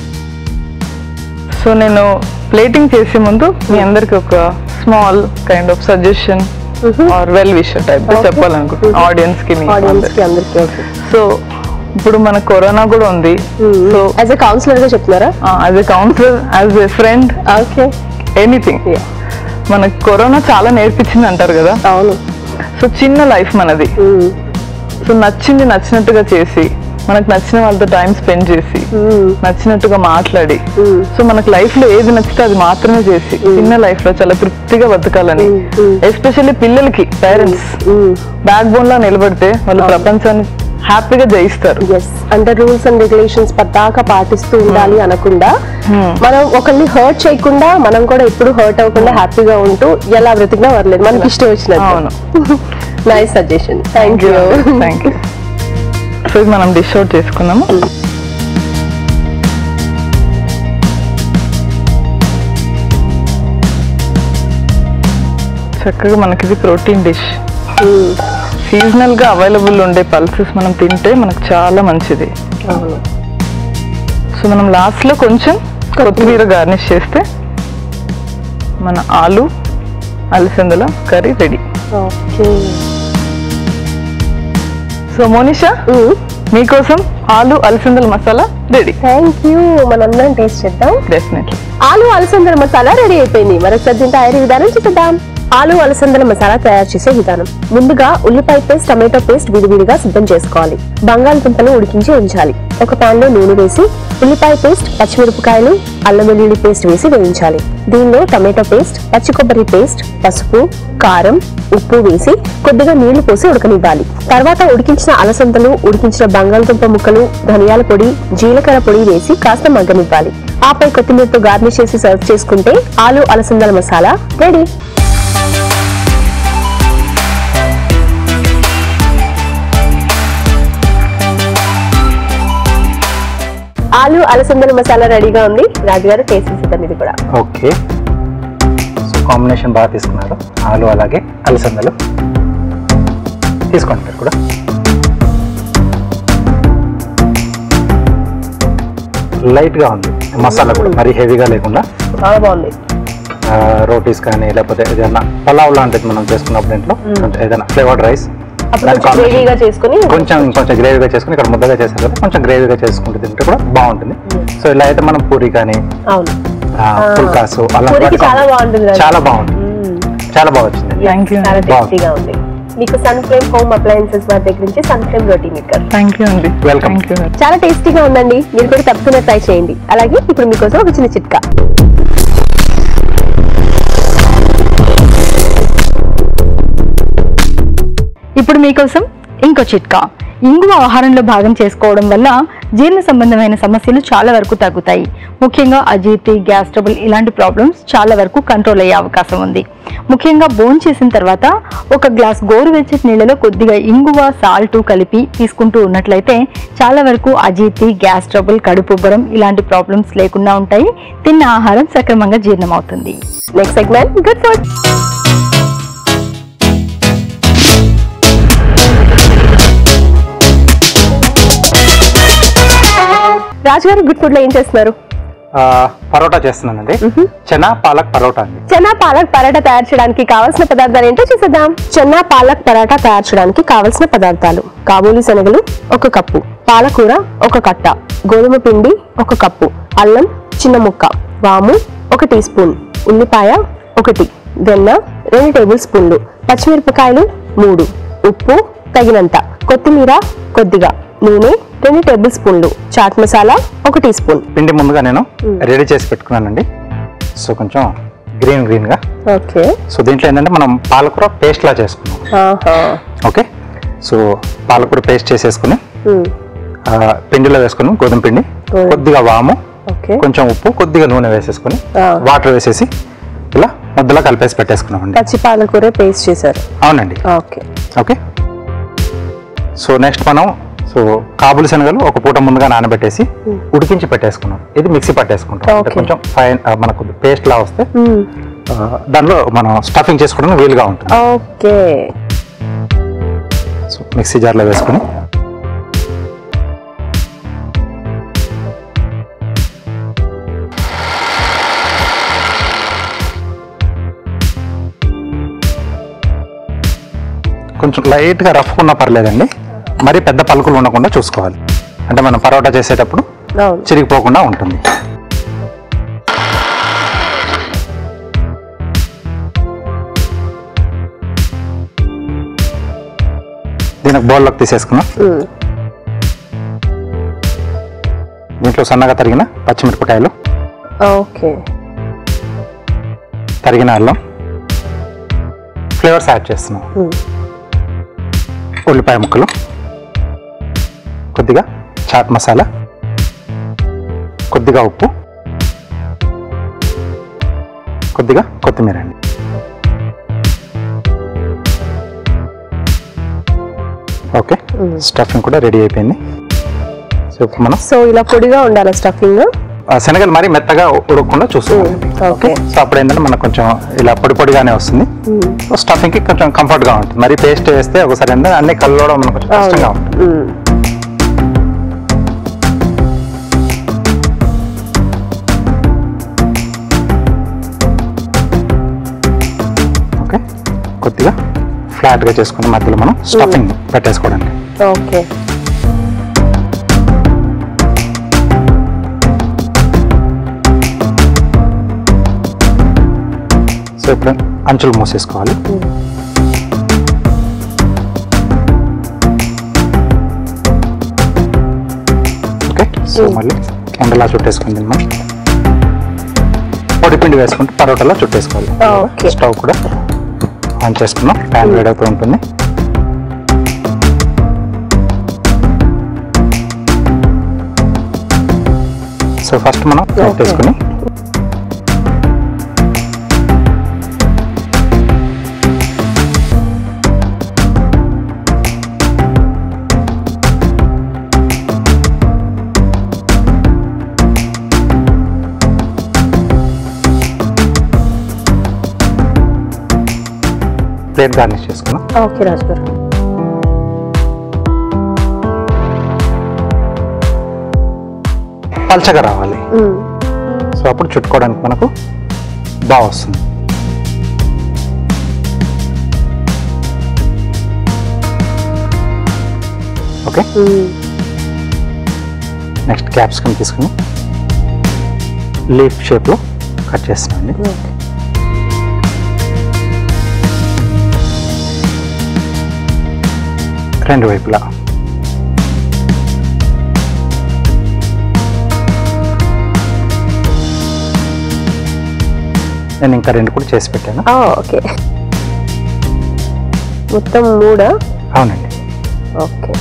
Speaker 4: సో నేను ప్లేటింగ్ చేసే ముందు మీ అందరికి ఒక small kind of suggestion or well wisher type
Speaker 1: Okay.
Speaker 4: చెప్పాలనుకుంటున్నాను ఆడియన్స్ కి మీకు
Speaker 1: ఆడియన్స్ కి అందరికి ఓకే
Speaker 4: సో ఇప్పుడు మన కరోనా కూడా ఉంది సో
Speaker 1: యాజ్ ఎ కౌన్సిలర్ గా చెప్తున్నారా
Speaker 4: as a counsellor as a friend
Speaker 1: okay
Speaker 4: anything
Speaker 1: Yeah.
Speaker 4: మనకు కరోనా చాలా నేర్పించింది అంటారు కదా
Speaker 1: అవును
Speaker 4: సో చిన్న లైఫ్ మనది
Speaker 1: Mm.
Speaker 4: సో నచ్చింది నచ్చినట్టుగా చేసి మనకు నచ్చిన వాళ్ళతో టైం స్పెండ్ చేసి
Speaker 1: Mm.
Speaker 4: నచ్చినట్టుగా మాట్లాడి
Speaker 1: Mm.
Speaker 4: సో మనకు లైఫ్ లో ఏది నచ్చితే అది మాత్రమే చేసి చిన్న లైఫ్ లో చాలా తృప్తిగా బతకాలని
Speaker 1: Mm.
Speaker 4: ఎస్పెషల్లీ పిల్లలకి పేరెంట్స్
Speaker 1: Mm.
Speaker 4: బ్యాక్ బోన్ లా నిలబడితే వాళ్ళు ప్రపంచాన్ని హ్యాపీగా జయిస్తారు
Speaker 1: ఎస్ అంటే రూల్స్ అండ్ రెగ్యులేషన్స్ పద్దాకా పాటిస్తూ ఉండాలి అనకుండా మనం ఒకరిని హర్ట్ చేయకుండా మనం కూడా ఎప్పుడు హర్ట్ అవ్వకుండా హ్యాపీగా ఉంటూ ఎలా బ్రతికినా పర్లేదు మనకి ఇష్టం వచ్చినట్టు
Speaker 4: అవును
Speaker 1: nice suggestion thank you
Speaker 4: thank you so ఇది మనం డిష్ అవుట్ చేసుకున్నాము చక్కగా మనకి ఇది ప్రోటీన్ డిష్ సీజనల్ గా అవైలబుల్ ఉండే పల్సెస్ మనం తింటే మనకు చాలా మంచిది
Speaker 1: అవును
Speaker 4: సో మనం లాస్ట్ లో కొంచెం కొత్తిమీర గార్నిష్ చేస్తే మన ఆలు అలసందల curry ready
Speaker 1: okay
Speaker 4: so Monisha మీకోసం ఆలు అలసందల మసాలా రెడీ
Speaker 1: థ్యాంక్ యూ మనందరం టేస్ట్ చేద్దాం
Speaker 4: డెఫినెట్లీ
Speaker 1: ఆలు అలసందల మసాలా రెడీ అయిపోయింది మరొకసారి దీని తయారీ విధానం చూద్దాం ఆలు అలసందల మసాలా తయారు చేసే విధానం ముందుగా ఉల్లిపాయ పేస్ట్ టమాటో పేస్ట్ విడివిడిగా సిద్ధం చేసుకోవాలి బంగాళదుంపలు ఉడికించి ఉంచాలి ఒక పాన్ లో నూనె వేసి ఉల్లిపాయ పేస్ట్ పచ్చిమిరపకాయలు అల్లం వెల్లుల్లి పేస్ట్ వేసి వేయించాలి దీనిలో టమాటో పేస్ట్ పచ్చి కొబ్బరి పేస్ట్ పసుపు కారం ఉప్పు వేసి కొద్దిగా నీళ్లు పోసి ఉడకనివ్వాలి తర్వాత ఉడికించిన అలసందలు ఉడికించిన బంగాళదుంప ముక్కలు ధనియాల పొడి జీలకర్ర పొడి వేసి కాస్త మగ్గనివ్వాలి ఆపై కొత్తిమీరతో గార్నిష్ చేసి సర్వ్ చేసుకుంటే ఆలు అలసందల మసాలా రెడీ ఆలు అలసందల మసాలా రెడీగా ఉంది రాజుగారు టేస్ట్ చేద్దాం ఇది కూడా
Speaker 2: ఓకే సో కాంబినేషన్ బాగా తీసుకున్నారు ఆలు అలాగే అలసందలు తీసుకోండి మీరు కూడా లైట్గా ఉంది మసాలా కూడా మరి హెవీగా లేకుండా
Speaker 1: చాలా బాగుంది
Speaker 2: ఆ, రోటీస్ కానీ లేకపోతే ఏదైనా పలావ్ లాంటిది మనం చేసుకున్నప్పుడు ఇంట్లో కొంచెం ఏదైనా ఫ్లేవర్డ్ రైస్
Speaker 1: అప్పుడు కొంచెం గ్రేవీగా చేసుకుని
Speaker 2: కొంచెం కొంచెం గ్రేవీగా చేసుకుని ఇక్కడ ముద్దగా చేస్తారు కదా కొంచెం గ్రేవీగా చేసుకుంటే తింటే కూడా బాగుంటుంది సో ఇలా అయితే మనం పూరి కానీ
Speaker 1: అవును
Speaker 2: ఆ, పుల్కాసు అలాంటి
Speaker 1: పూరికి
Speaker 2: వాటికి
Speaker 1: చాలా బాగుంటుంది కదా.
Speaker 2: చాలా బాగుంది
Speaker 1: మ్మ్.
Speaker 2: చాలా బాగా వచ్చింది
Speaker 4: థ్యాంక్ యూ
Speaker 1: చాలా
Speaker 2: బాగుంది.
Speaker 1: టేస్టీగా ఉంది మీకు సన్ ఫ్లేమ్ హోమ్ అప్లయన్సెస్ వారి దగ్గర నుంచి Sun Flame roti maker
Speaker 4: thank you అండి
Speaker 2: Welcome.
Speaker 4: థ్యాంక్ యూ
Speaker 1: చాలా టేస్టీగా ఉందండి మీరు కూడా తప్పకుండా ట్రై చేయండి అలాగే ఇప్పుడు మీకోసం ఒక చిన్న చిట్కా
Speaker 3: ఇప్పుడు మీకోసం ఇంకో చిట్కా ఇంగువ ఆహారంలో భాగం చేసుకోవడం వల్ల జీర్ణ సంబంధమైన సమస్యలు చాలా వరకు తగ్గుతాయి ముఖ్యంగా అజీర్తి గ్యాస్ ట్రబుల్ ఇలాంటి ప్రాబ్లమ్స్ చాలా వరకు కంట్రోల్ అయ్యే అవకాశం ఉంది ముఖ్యంగా బోన్ చేసిన తర్వాత ఒక గ్లాస్ గోరువెచ్చటి నీళ్ళలో కొద్దిగా ఇంగువ సాల్ట్ కలిపి తీసుకుంటూ ఉన్నట్లయితే చాలా వరకు అజీర్తి గ్యాస్ ట్రబుల్ కడుపుబ్బరం ఇలాంటి ప్రాబ్లమ్స్ లేకుండా ఉంటాయి తిన్న ఆహారం సక్రమంగా జీర్ణమవుతుంది
Speaker 1: next segment good food Raju garu good food లో ఏం చేస్తున్నారు
Speaker 2: ఆ, పరోటా చేస్తున్నానండి చెనా పాలక్ పరోటా అండి
Speaker 1: చెన్నా పాలక్ పరాటా తయారు చేయడానికి కావాల్సిన పదార్థాలు ఏంటో చూసేద్దాం చెన్నా పాలక్ పరాటా తయారు చేయడానికి కావలసిన పదార్థాలు కాబూలి శనగలు ఒక కప్పు పాలకూర ఒక కట్ట గోధుమ పిండి ఒక కప్పు అల్లం చిన్న ముక్క వాము ఒక టీ స్పూన్ ఉల్లిపాయ ఒకటి వెన్న రెండు టేబుల్ స్పూన్లు పచ్చిమిరపకాయలు మూడు ఉప్పు తగినంత కొత్తిమీర కొద్దిగా నూనె రెండు టేబుల్ స్పూన్లు చాట్ మసాలా ఒక టీ స్పూన్
Speaker 2: పిండి ముందుగా నేను రెడీ చేసి పెట్టుకున్నానండి సో కొంచెం గ్రీన్ గ్రీన్ గా
Speaker 1: ఓకే
Speaker 2: సో దీంట్లో ఏంటంటే మనం పాలకూర పేస్ట్ లా చేసుకున్నాం ఓకే సో పాలకూర పేస్ట్ చేసేసుకుని ఆ, పిండిలో వేసుకుని గోధుమ పిండి
Speaker 1: ఓ.
Speaker 2: కొద్దిగా వాము
Speaker 1: ఓకే
Speaker 2: కొంచెం ఉప్పు కొద్దిగా నూనె వేసేసుకుని
Speaker 1: ఆ.
Speaker 2: వాటర్ వేసేసి ఇలా ముద్దలా కలిపేసి పెట్టేసుకున్నామండి
Speaker 1: పచ్చి పాలకూర పేస్ట్ చేశారు
Speaker 2: అవునండి
Speaker 1: ఓకే
Speaker 2: ఓకే సో నెక్స్ట్ మనం సో కాబులి శనగలు ఒక పూట ముందుగా నానబెట్టేసి ఉడికించి పెట్టేసుకున్నాం ఇది మిక్సీ పట్టేసుకుంటాం అంటే
Speaker 1: Okay.
Speaker 2: కొంచెం ఫైన్ ఆ, మనకు పేస్ట్ లా వస్తే ఆ, దానిలో మనం స్టఫింగ్ చేసుకోవడానికి వీలుగా ఉంటుంది
Speaker 1: ఓకే
Speaker 2: సో మిక్సీ జార్లో వేసుకుని కొంచెం లైట్గా రఫ్ ఉన్నా పర్లేదండి మరి పెద్ద పలుకులు ఉండకుండా చూసుకోవాలి అంటే మనం పరోటా చేసేటప్పుడు
Speaker 1: అవును
Speaker 2: చిరిగిపోకుండా ఉంటుంది దీనికి బౌల్లోకి తీసేసుకున్నాం
Speaker 1: మ్మ్.
Speaker 2: దీంట్లో సన్నగా తరిగిన పచ్చిమిరపకాయలు
Speaker 1: ఓకే
Speaker 2: తరిగిన అల్లం ఫ్లేవర్స్ యాడ్ చేస్తున్నాం
Speaker 1: మ్మ్.
Speaker 2: ఉల్లిపాయ ముక్కలు కొద్దిగా చాట్ మసాలా కొద్దిగా ఉప్పు కొద్దిగా కొత్తిమీర అండి ఓకే స్టఫింగ్ కూడా రెడీ అయిపోయింది సో ఇప్పుడు మనం
Speaker 1: సో ఇలా పొడిగా ఉండాలి స్టఫింగ్
Speaker 2: ఆ శనగలు మరి మెత్తగా ఉడకకుండా చూసుకోవాలి
Speaker 1: ఓకే
Speaker 2: సో అప్పుడు ఏంటంటే మనకు కొంచెం ఇలా పొడి పొడిగానే వస్తుంది సో స్టఫింగ్ కి కొంచెం కంఫర్ట్ గా ఉంటుంది మరి పేస్ట్ వేస్తే ఒకసారి ఏంటంటే అన్ని కలవడం మనకు కొంచెం కష్టంగా ఉంటుంది ఓకే కొద్దిగా ఫ్లాట్ గా చేసుకుని మధ్యలో మనం స్టఫింగ్ పెట్టేసుకోవడానికి
Speaker 1: ఓకే
Speaker 2: సో ఇప్పుడు అంచులు మూసేసుకోవాలి ఓకే సో మళ్ళీ ఉండలా చుట్టేసుకుంది మనం పొడిపిండి వేసుకుంటే పరోటాలో చుట్టేసుకోవాలి
Speaker 1: ఓకే.
Speaker 2: స్టవ్ కూడా ఆన్ చేసుకున్నాం ప్యాన్ వేడవుతూ ఉంటుంది సో ఫస్ట్ మనం పెట్టేసుకుని ప్లేట్ గార్నిష్ చేసుకున్నాం
Speaker 1: ఓకే రాజు గారు
Speaker 2: పల్చగా రావాలి
Speaker 1: మ్మ్.
Speaker 2: సో అప్పుడు చుట్టుకోవడానికి మనకు బాగా వస్తుంది ఓకే నెక్స్ట్ క్యాప్సికమ్ తీసుకుని లీఫ్ షేప్లో కట్ చేస్తున్నాండి రెండు వైపులా నేను ఇంకా రెండు కూడా చేసి పెట్టాను
Speaker 1: ఓకే మొత్తం మూడా
Speaker 2: అవునండి
Speaker 1: okay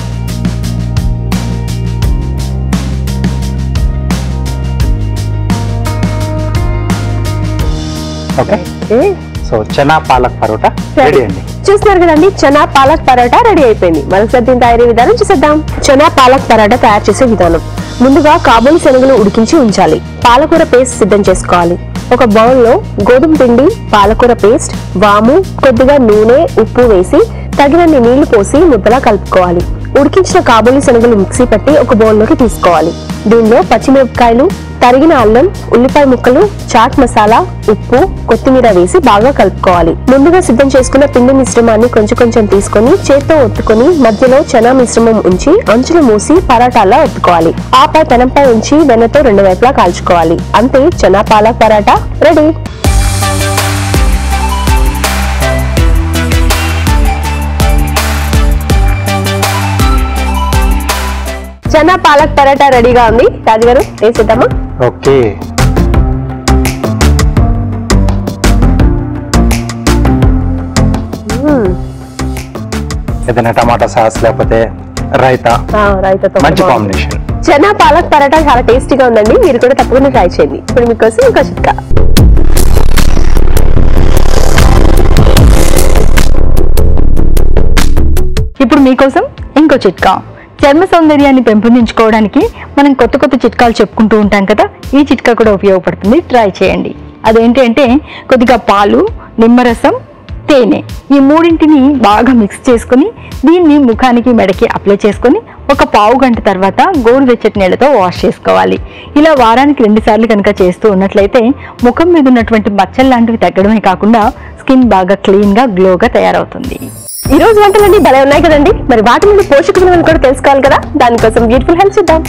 Speaker 2: okay
Speaker 1: okay
Speaker 2: so chana palak paratha ready అండి
Speaker 1: చూస్తున్నారు కదండి చనా పాలక్ పరోటా రెడీ అయిపోయింది మరోసారి దీని తయారీ విధానం చూసేద్దాం చనా పాలక్ పరోటా తయారు చేసే విధానం ముందుగా కాబూలి శనగలు ఉడికించి ఉంచాలి పాలకూర పేస్ట్ సిద్ధం చేసుకోవాలి ఒక బౌల్లో గోధుమ పిండి పాలకూర పేస్ట్ వాము కొద్దిగా నూనె ఉప్పు వేసి తగినన్ని నీళ్లు పోసి ముద్దలా కలుపుకోవాలి ఉడికించిన కాబూలి శనగలు మిక్సీ పట్టి ఒక బౌల్లోకి తీసుకోవాలి దీనిలో పచ్చిమిరపకాయలు తరిగిన అల్లం ఉల్లిపాయ ముక్కలు చాట్ మసాలా ఉప్పు కొత్తిమీర వేసి బాగా కలుపుకోవాలి ముందుగా సిద్ధం చేసుకున్న పిండి మిశ్రమాన్ని కొంచెం కొంచెం తీసుకొని చేత్తో ఒత్తుకొని మధ్యలో చనా మిశ్రమం ఉంచి అంచులు మూసి పరాటాలా ఒత్తుకోవాలి ఆపై పెనంపై ఉంచి వెన్నతో రెండు వైపులా కాల్చుకోవాలి అంతే చనా పాలక్ పరాటా రెడీ చనా పాలక్ పరాటా రెడీగా ఉంది రాజుగారు వేసేద్దామా
Speaker 2: ఓకే ఏదైనా టమాటా సాస్ లేకపోతే రైతా
Speaker 1: ఆ, రైతాతో
Speaker 2: మంచి
Speaker 1: బాగుంది.
Speaker 2: కాంబినేషన్
Speaker 1: చనా పాలక్ పరాటా చాలా టేస్టీగా ఉందండి మీరు కూడా తప్పకుండా ట్రై చేయండి ఇప్పుడు మీకోసం ఇంకో చిట్కా
Speaker 3: ఇప్పుడు మీకోసం ఇంకో చిట్కా చర్మ సౌందర్యాన్ని పెంపొందించుకోవడానికి మనం కొత్త కొత్త చిట్కాలు చెప్పుకుంటూ ఉంటాం కదా ఈ చిట్కా కూడా ఉపయోగపడుతుంది ట్రై చేయండి అదేంటి అంటే కొద్దిగా పాలు నిమ్మరసం తేనె ఈ మూడింటిని బాగా మిక్స్ చేసుకొని దీన్ని ముఖానికి మెడకి అప్లై చేసుకొని ఒక పావు గంట తర్వాత గోరువెచ్చటి నీళ్ళతో వాష్ చేసుకోవాలి ఇలా వారానికి రెండు సార్లు కనుక చేస్తూ ఉన్నట్లయితే ముఖం మీద ఉన్నటువంటి మచ్చలు లాంటివి తగ్గడమే కాకుండా స్కిన్ బాగా క్లీన్గా గ్లోగా తయారవుతుంది
Speaker 1: ఈ రోజు వంటలన్నీ భలే ఉన్నాయి కదండి మరి వాటి నుండి పోషక విలువలు కూడా తెలుసుకోవాలి కదా దానికోసం బ్యూటిఫుల్ హెల్ప్ చూద్దాం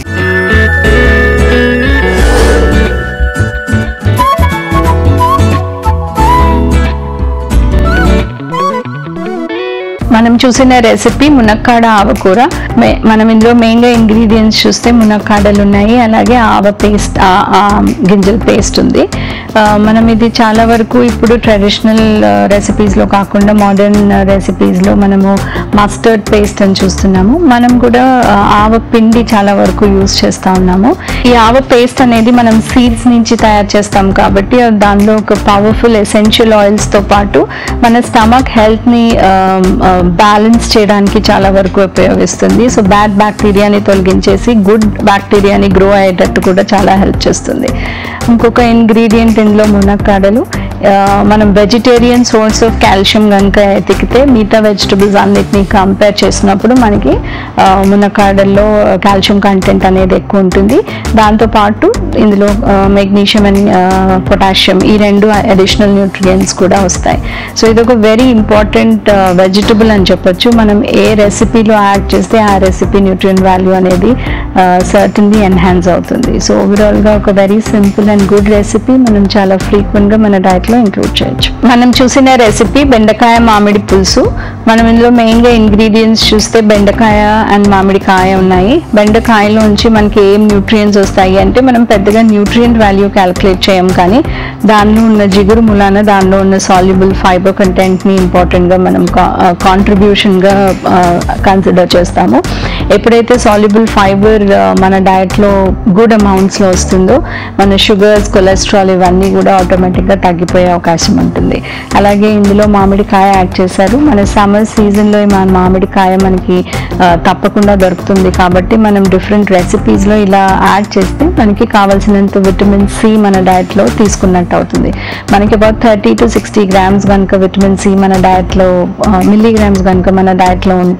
Speaker 3: మనం చూసిన రెసిపీ మునక్కాడ ఆవకూర మే- మనం ఇందులో మెయిన్గా ఇంగ్రీడియంట్స్ చూస్తే మునక్కాడలు ఉన్నాయి అలాగే ఆవ పేస్ట్ గింజల పేస్ట్ ఉంది ఆ, మనం ఇది చాలా వరకు ఇప్పుడు ట్రెడిషనల్ రెసిపీస్లో కాకుండా మోడర్న్ రెసిపీస్లో మనము మస్టర్డ్ పేస్ట్ అని చూస్తున్నాము మనం కూడా ఆ, ఆవ పిండి చాలా వరకు యూస్ చేస్తూ ఉన్నాము ఈ ఆవ పేస్ట్ అనేది మనం సీడ్స్ నుంచి తయారు చేస్తాం కాబట్టి దానిలో ఒక పవర్ఫుల్ ఎసెన్షియల్ ఆయిల్స్తో పాటు మన స్టమక్ హెల్త్ని బ్యాలెన్స్ చేయడానికి చాలా వరకు ఉపయోగిస్తుంది సో బ్యాడ్ బ్యాక్టీరియాని తొలగించేసి గుడ్ బ్యాక్టీరియాని గ్రో అయ్యేటట్టు కూడా చాలా హెల్ప్ చేస్తుంది ఇంకొక ఇంగ్రీడియంట్ ఇందులో మునక్కాడలు ఆ, మనం వెజిటేరియన్ సోర్స్ ఆఫ్ కాల్షియం కనుక ఎతికితే మిగతా వెజిటబుల్స్ అన్నిటిని కంపేర్ చేసినప్పుడు మనకి ఆ, మునక్కాడల్లో కాల్షియం కంటెంట్ అనేది ఎక్కువ ఉంటుంది దాంతోపాటు ఇందులో మెగ్నీషియం అండ్ పొటాషియం ఈ రెండు అడిషనల్ న్యూట్రియంట్స్ కూడా వస్తాయి సో ఇది ఒక వెరీ ఇంపార్టెంట్ వెజిటబుల్ అని చెప్పొచ్చు మనం ఏ రెసిపీలో యాడ్ చేస్తే ఆ రెసిపీ న్యూట్రియన్ వాల్యూ అనేది సర్టన్లీ ఎన్హాన్స్ అవుతుంది సో ఓవరాల్గా ఒక very simple and good recipe మనం చాలా ఫ్రీక్వెంట్గా మన డైట్లో ఇంక్లూడ్ చేయొచ్చు మనం చూసిన రెసిపీ బెండకాయ మామిడి పులుసు మనం ఇందులో మెయిన్గా ఇంగ్రీడియంట్స్ చూస్తే బెండకాయ అండ్ మామిడికాయ ఉన్నాయి బెండకాయలోంచి మనకి ఏం న్యూట్రియంట్స్ వస్తాయి అంటే మనం పెద్దగా న్యూట్రియంట్ వాల్యూ క్యాలిక్యులేట్ చేయం కానీ దానిలో ఉన్న జిగురు మూలాన దానిలో ఉన్న సాల్యుబుల్ ఫైబర్ కంటెంట్ని ఇంపార్టెంట్గా మనం కాంట్రిబ్యూషన్గా కన్సిడర్ చేస్తాము ఎప్పుడైతే సాల్యుబుల్ ఫైబర్ మన డయట్లో గుడ్ అమౌంట్స్లో వస్తుందో మన షుగర్స్ కొలెస్ట్రాల్ ఇవన్నీ కూడా ఆటోమేటిక్గా తగ్గిపోయే అవకాశం ఉంటుంది అలాగే ఇందులో మామిడికాయ యాడ్ చేశారు మన సమ్మర్ సీజన్లో మన మామిడికాయ మనకి ఆ, తప్పకుండా దొరుకుతుంది కాబట్టి మనం డిఫరెంట్ రెసిపీస్లో ఇలా యాడ్ చేస్తే మనకి కావాల్సినంత విటమిన్ సి మన డయట్లో తీసుకున్నట్టు అవుతుంది మనకి about thirty to sixty grams కనుక విటమిన్ సి మన డయట్లో మిల్లీగ్రామ్స్ కనుక మన డయట్లో ఉంటే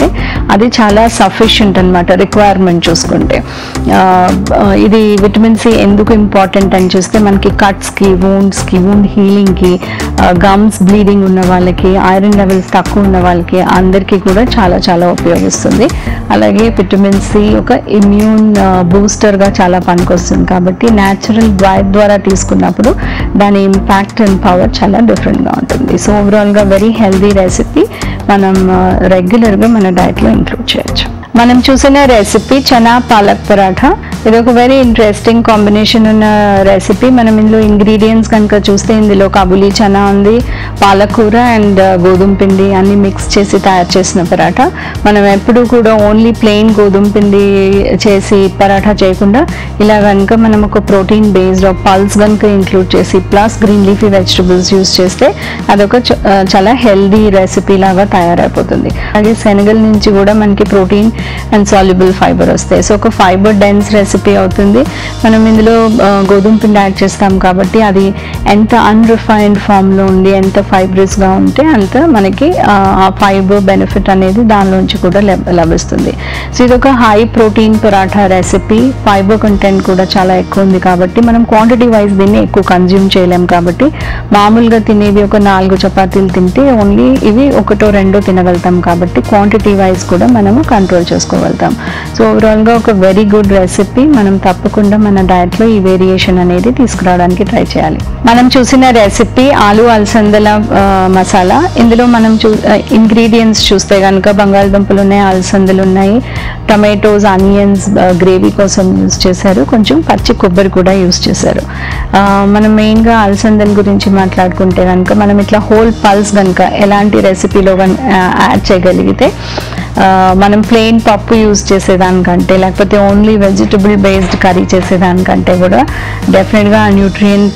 Speaker 3: అది చాలా సఫిషియంట్ అనమాట రిక్వైర్మెంట్ చూసుకుంటే ఆ, ఆ, ఇది విటమిన్ సి ఎందుకు ఇంపార్టెంట్ అని చూస్తే మనకి కట్స్కి వూండ్స్కి వూండ్ హీలింగ్కి గమ్స్ బ్లీడింగ్ ఉన్న వాళ్ళకి ఐరన్ లెవెల్స్ తక్కువ ఉన్న వాళ్ళకి అందరికీ కూడా చాలా చాలా ఉపయోగిస్తుంది అలాగే విటమిన్ సి ఒక ఇమ్యూన్ బూస్టర్గా చాలా పనికొస్తుంది కాబట్టి న్యాచురల్ డైట్ ద్వారా తీసుకున్నప్పుడు దాని ఇంపాక్ట్ అండ్ పవర్ చాలా డిఫరెంట్గా ఉంటుంది సో ఓవరాల్గా వెరీ హెల్దీ రెసిపీ మనం రెగ్యులర్గా మన డైట్లో ఇంక్లూడ్ చేయొచ్చు మనం చూసిన రెసిపీ చనా పాలక్ పరాఠా ఇది ఒక వెరీ ఇంట్రెస్టింగ్ కాంబినేషన్ ఉన్న రెసిపీ మనం ఇందులో ఇంగ్రీడియంట్స్ కనుక చూస్తే ఇందులో కాబులీ చనా ఉంది పాలకూర అండ్ గోధుమ పిండి అన్ని మిక్స్ చేసి తయారు చేసిన పరాఠా మనం ఎప్పుడు కూడా ఓన్లీ ప్లెయిన్ గోధుమ పిండి చేసి పరాఠా చేయకుండా ఇలా కనుక మనం ఒక ప్రోటీన్ బేస్డ్ పల్స్ కనుక ఇంక్లూడ్ చేసి plus green leafy vegetables use చేస్తే అదొక చ- ఆ, చాలా హెల్దీ రెసిపీ లాగా తయారైపోతుంది అలాగే శనగల నుంచి కూడా మనకి ప్రోటీన్ అండ్ సాల్యుబుల్ ఫైబర్ వస్తాయి సో ఒక ఫైబర్ డెన్స్ రెసిపీ అవుతుంది మనం ఇందులో ఆ, గోధుమ పిండి యాడ్ చేస్తాం కాబట్టి అది ఎంత అన్రిఫైన్డ్ ఫామ్లో ఉండి ఎంత ఫైబ్రస్గా ఉంటే అంత మనకి ఆ ఫైబర్ బెనిఫిట్ అనేది దానిలోంచి కూడా లభ- లభిస్తుంది సో ఇది ఒక high protein paratha recipe fibre content కూడా చాలా ఎక్కువ ఉంది కాబట్టి మనం క్వాంటిటీ వైజ్ దీన్ని ఎక్కువ కన్జ్యూమ్ చేయలేం కాబట్టి మామూలుగా తినేవి ఒక నాలుగు చపాతీలు తింటే ఓన్లీ ఇవి ఒకటో రెండో తినగలుగుతాం కాబట్టి క్వాంటిటీ వైజ్ కూడా మనము కంట్రోల్ చేసుకోగలుగుతాం సో ఓవరాల్గా ఒక వెరీ గుడ్ రెసిపీ మనం తప్పకుండా మన డయట్లో ఈ వేరియేషన్ అనేది తీసుకురావడానికి ట్రై చేయాలి మనం చూసిన రెసిపీ ఆలు అలసందల ఆ, మసాలా ఇందులో మనం చూ ఇంగ్రీడియంట్స్ చూస్తే కనుక బంగాళదుంపలు ఉన్నాయి అలసందలు ఉన్నాయి టమాటోస్ ఆనియన్స్ గ్రేవీ కోసం యూస్ చేశారు కొంచెం పచ్చి కొబ్బరి కూడా యూస్ చేశారు ఆ, మనం మెయిన్గా అలసందల గురించి మాట్లాడుకుంటే కనుక మనం ఇట్లా హోల్ పల్స్ కనుక ఎలాంటి రెసిపీలో యాడ్ చేయగలిగితే ఆ, మనం ప్లెయిన్ పప్పు యూస్ చేసేదానికంటే లేకపోతే ఓన్లీ వెజిటబుల్ బేస్డ్ కర్రీ చేసేదానికంటే కూడా డెఫినెట్గా న్యూట్రియంట్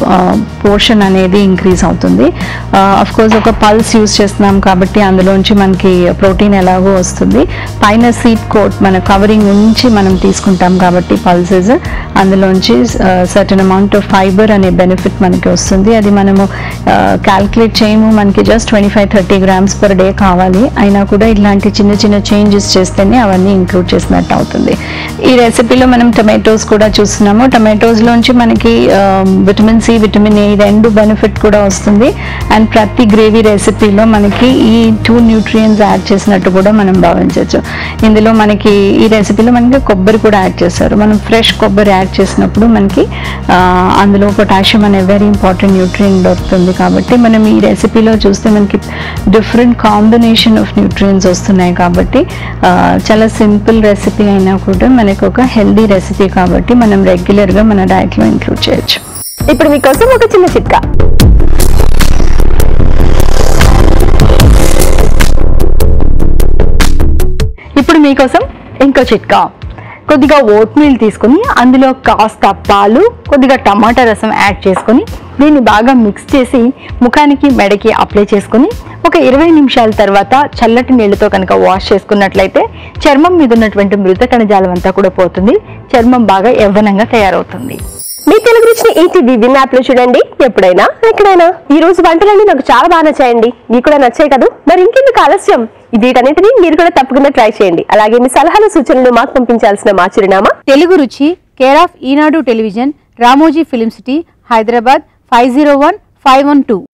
Speaker 3: పోర్షన్ అనేది ఇంక్రీజ్ అవుతుంది అఫ్ కోర్స్ ఒక పల్స్ యూస్ చేస్తున్నాం కాబట్టి అందులోంచి మనకి ప్రోటీన్ ఎలాగో వస్తుంది పైన సీట్ కోట్ మన కవరింగ్ ఉంచి మనం తీసుకుంటాం కాబట్టి పల్సెస్ అందులోంచి సర్టన్ అమౌంట్ ఆఫ్ ఫైబర్ అనే బెనిఫిట్ మనకి వస్తుంది అది మనము క్యాల్కులేట్ చేయము మనకి just twenty five thirty grams per day కావాలి అయినా కూడా ఇలాంటి చిన్న చిన్న చేంజెస్ చేస్తేనే అవన్నీ ఇంక్లూడ్ చేసినట్టు అవుతుంది ఈ రెసిపీలో మనం టమాటోస్ కూడా చూస్తున్నాము టమాటోస్లోంచి మనకి విటమిన్ సి విటమిన్ ఏ రెండు బెనిఫిట్ కూడా వస్తుంది అండ్ ప్రతి గ్రేవీ రెసిపీలో మనకి ఈ టూ న్యూట్రియన్స్ యాడ్ చేసినట్టు కూడా మనం భావించవచ్చు ఇందులో మనకి ఈ రెసిపీలో మనకి కొబ్బరి కూడా యాడ్ చేస్తారు మనం ఫ్రెష్ కొబ్బరి యాడ్ చేసినప్పుడు మనకి ఆ, అందులో పొటాషియం అనే వెరీ ఇంపార్టెంట్ న్యూట్రియన్ దొరుకుతుంది కాబట్టి మనం ఈ రెసిపీలో చూస్తే మనకి డిఫరెంట్ కాంబినేషన్ ఆఫ్ న్యూట్రియన్స్ వస్తున్నాయి కాబట్టి ఆ, చాలా సింపుల్ రెసిపీ అయినా కూడా మనకు ఒక హెల్దీ రెసిపీ కాబట్టి మనం రెగ్యులర్గా మన డైట్లో ఇంక్లూడ్ చేయొచ్చు
Speaker 1: ఇప్పుడు మీకోసం ఒక చిన్న చిట్కా
Speaker 3: ఇప్పుడు మీకోసం ఇంకో చిట్కా కొద్దిగా ఓట్ మీల్ తీసుకొని అందులో కాస్త పాలు కొద్దిగా టమాటా రసం యాడ్ చేసుకొని దీన్ని బాగా మిక్స్ చేసి ముఖానికి మెడకి అప్లై చేసుకొని ఒక ఇరవై నిమిషాల తర్వాత చల్లటి నీళ్ళతో కనుక వాష్ చేసుకున్నట్లయితే చర్మం మీద ఉన్నటువంటి మృత కణజాలం అంతా కూడా పోతుంది చర్మం బాగా యవ్వనంగా తయారవుతుంది
Speaker 1: మీ తెలుగు రుచిని ఈటీవీ విన్ యాప్ లో చూడండి ఎప్పుడైనా ఎక్కడైనా ఈ రోజు వంటలన్నీ నాకు చాలా బాగా నచ్చాయండి మీకు కూడా నచ్చాయి కదా మరి ఇంకెందుకు ఆలస్యం వీటన్నిటిని మీరు కూడా తప్పకుండా ట్రై చేయండి అలాగే మీ సలహాలు సూచనలు మాకు పంపించాల్సిన మా చిరునామా
Speaker 6: Telugu Ruchi care of Eenadu television Ramoji film city Hyderabad five zero one five one two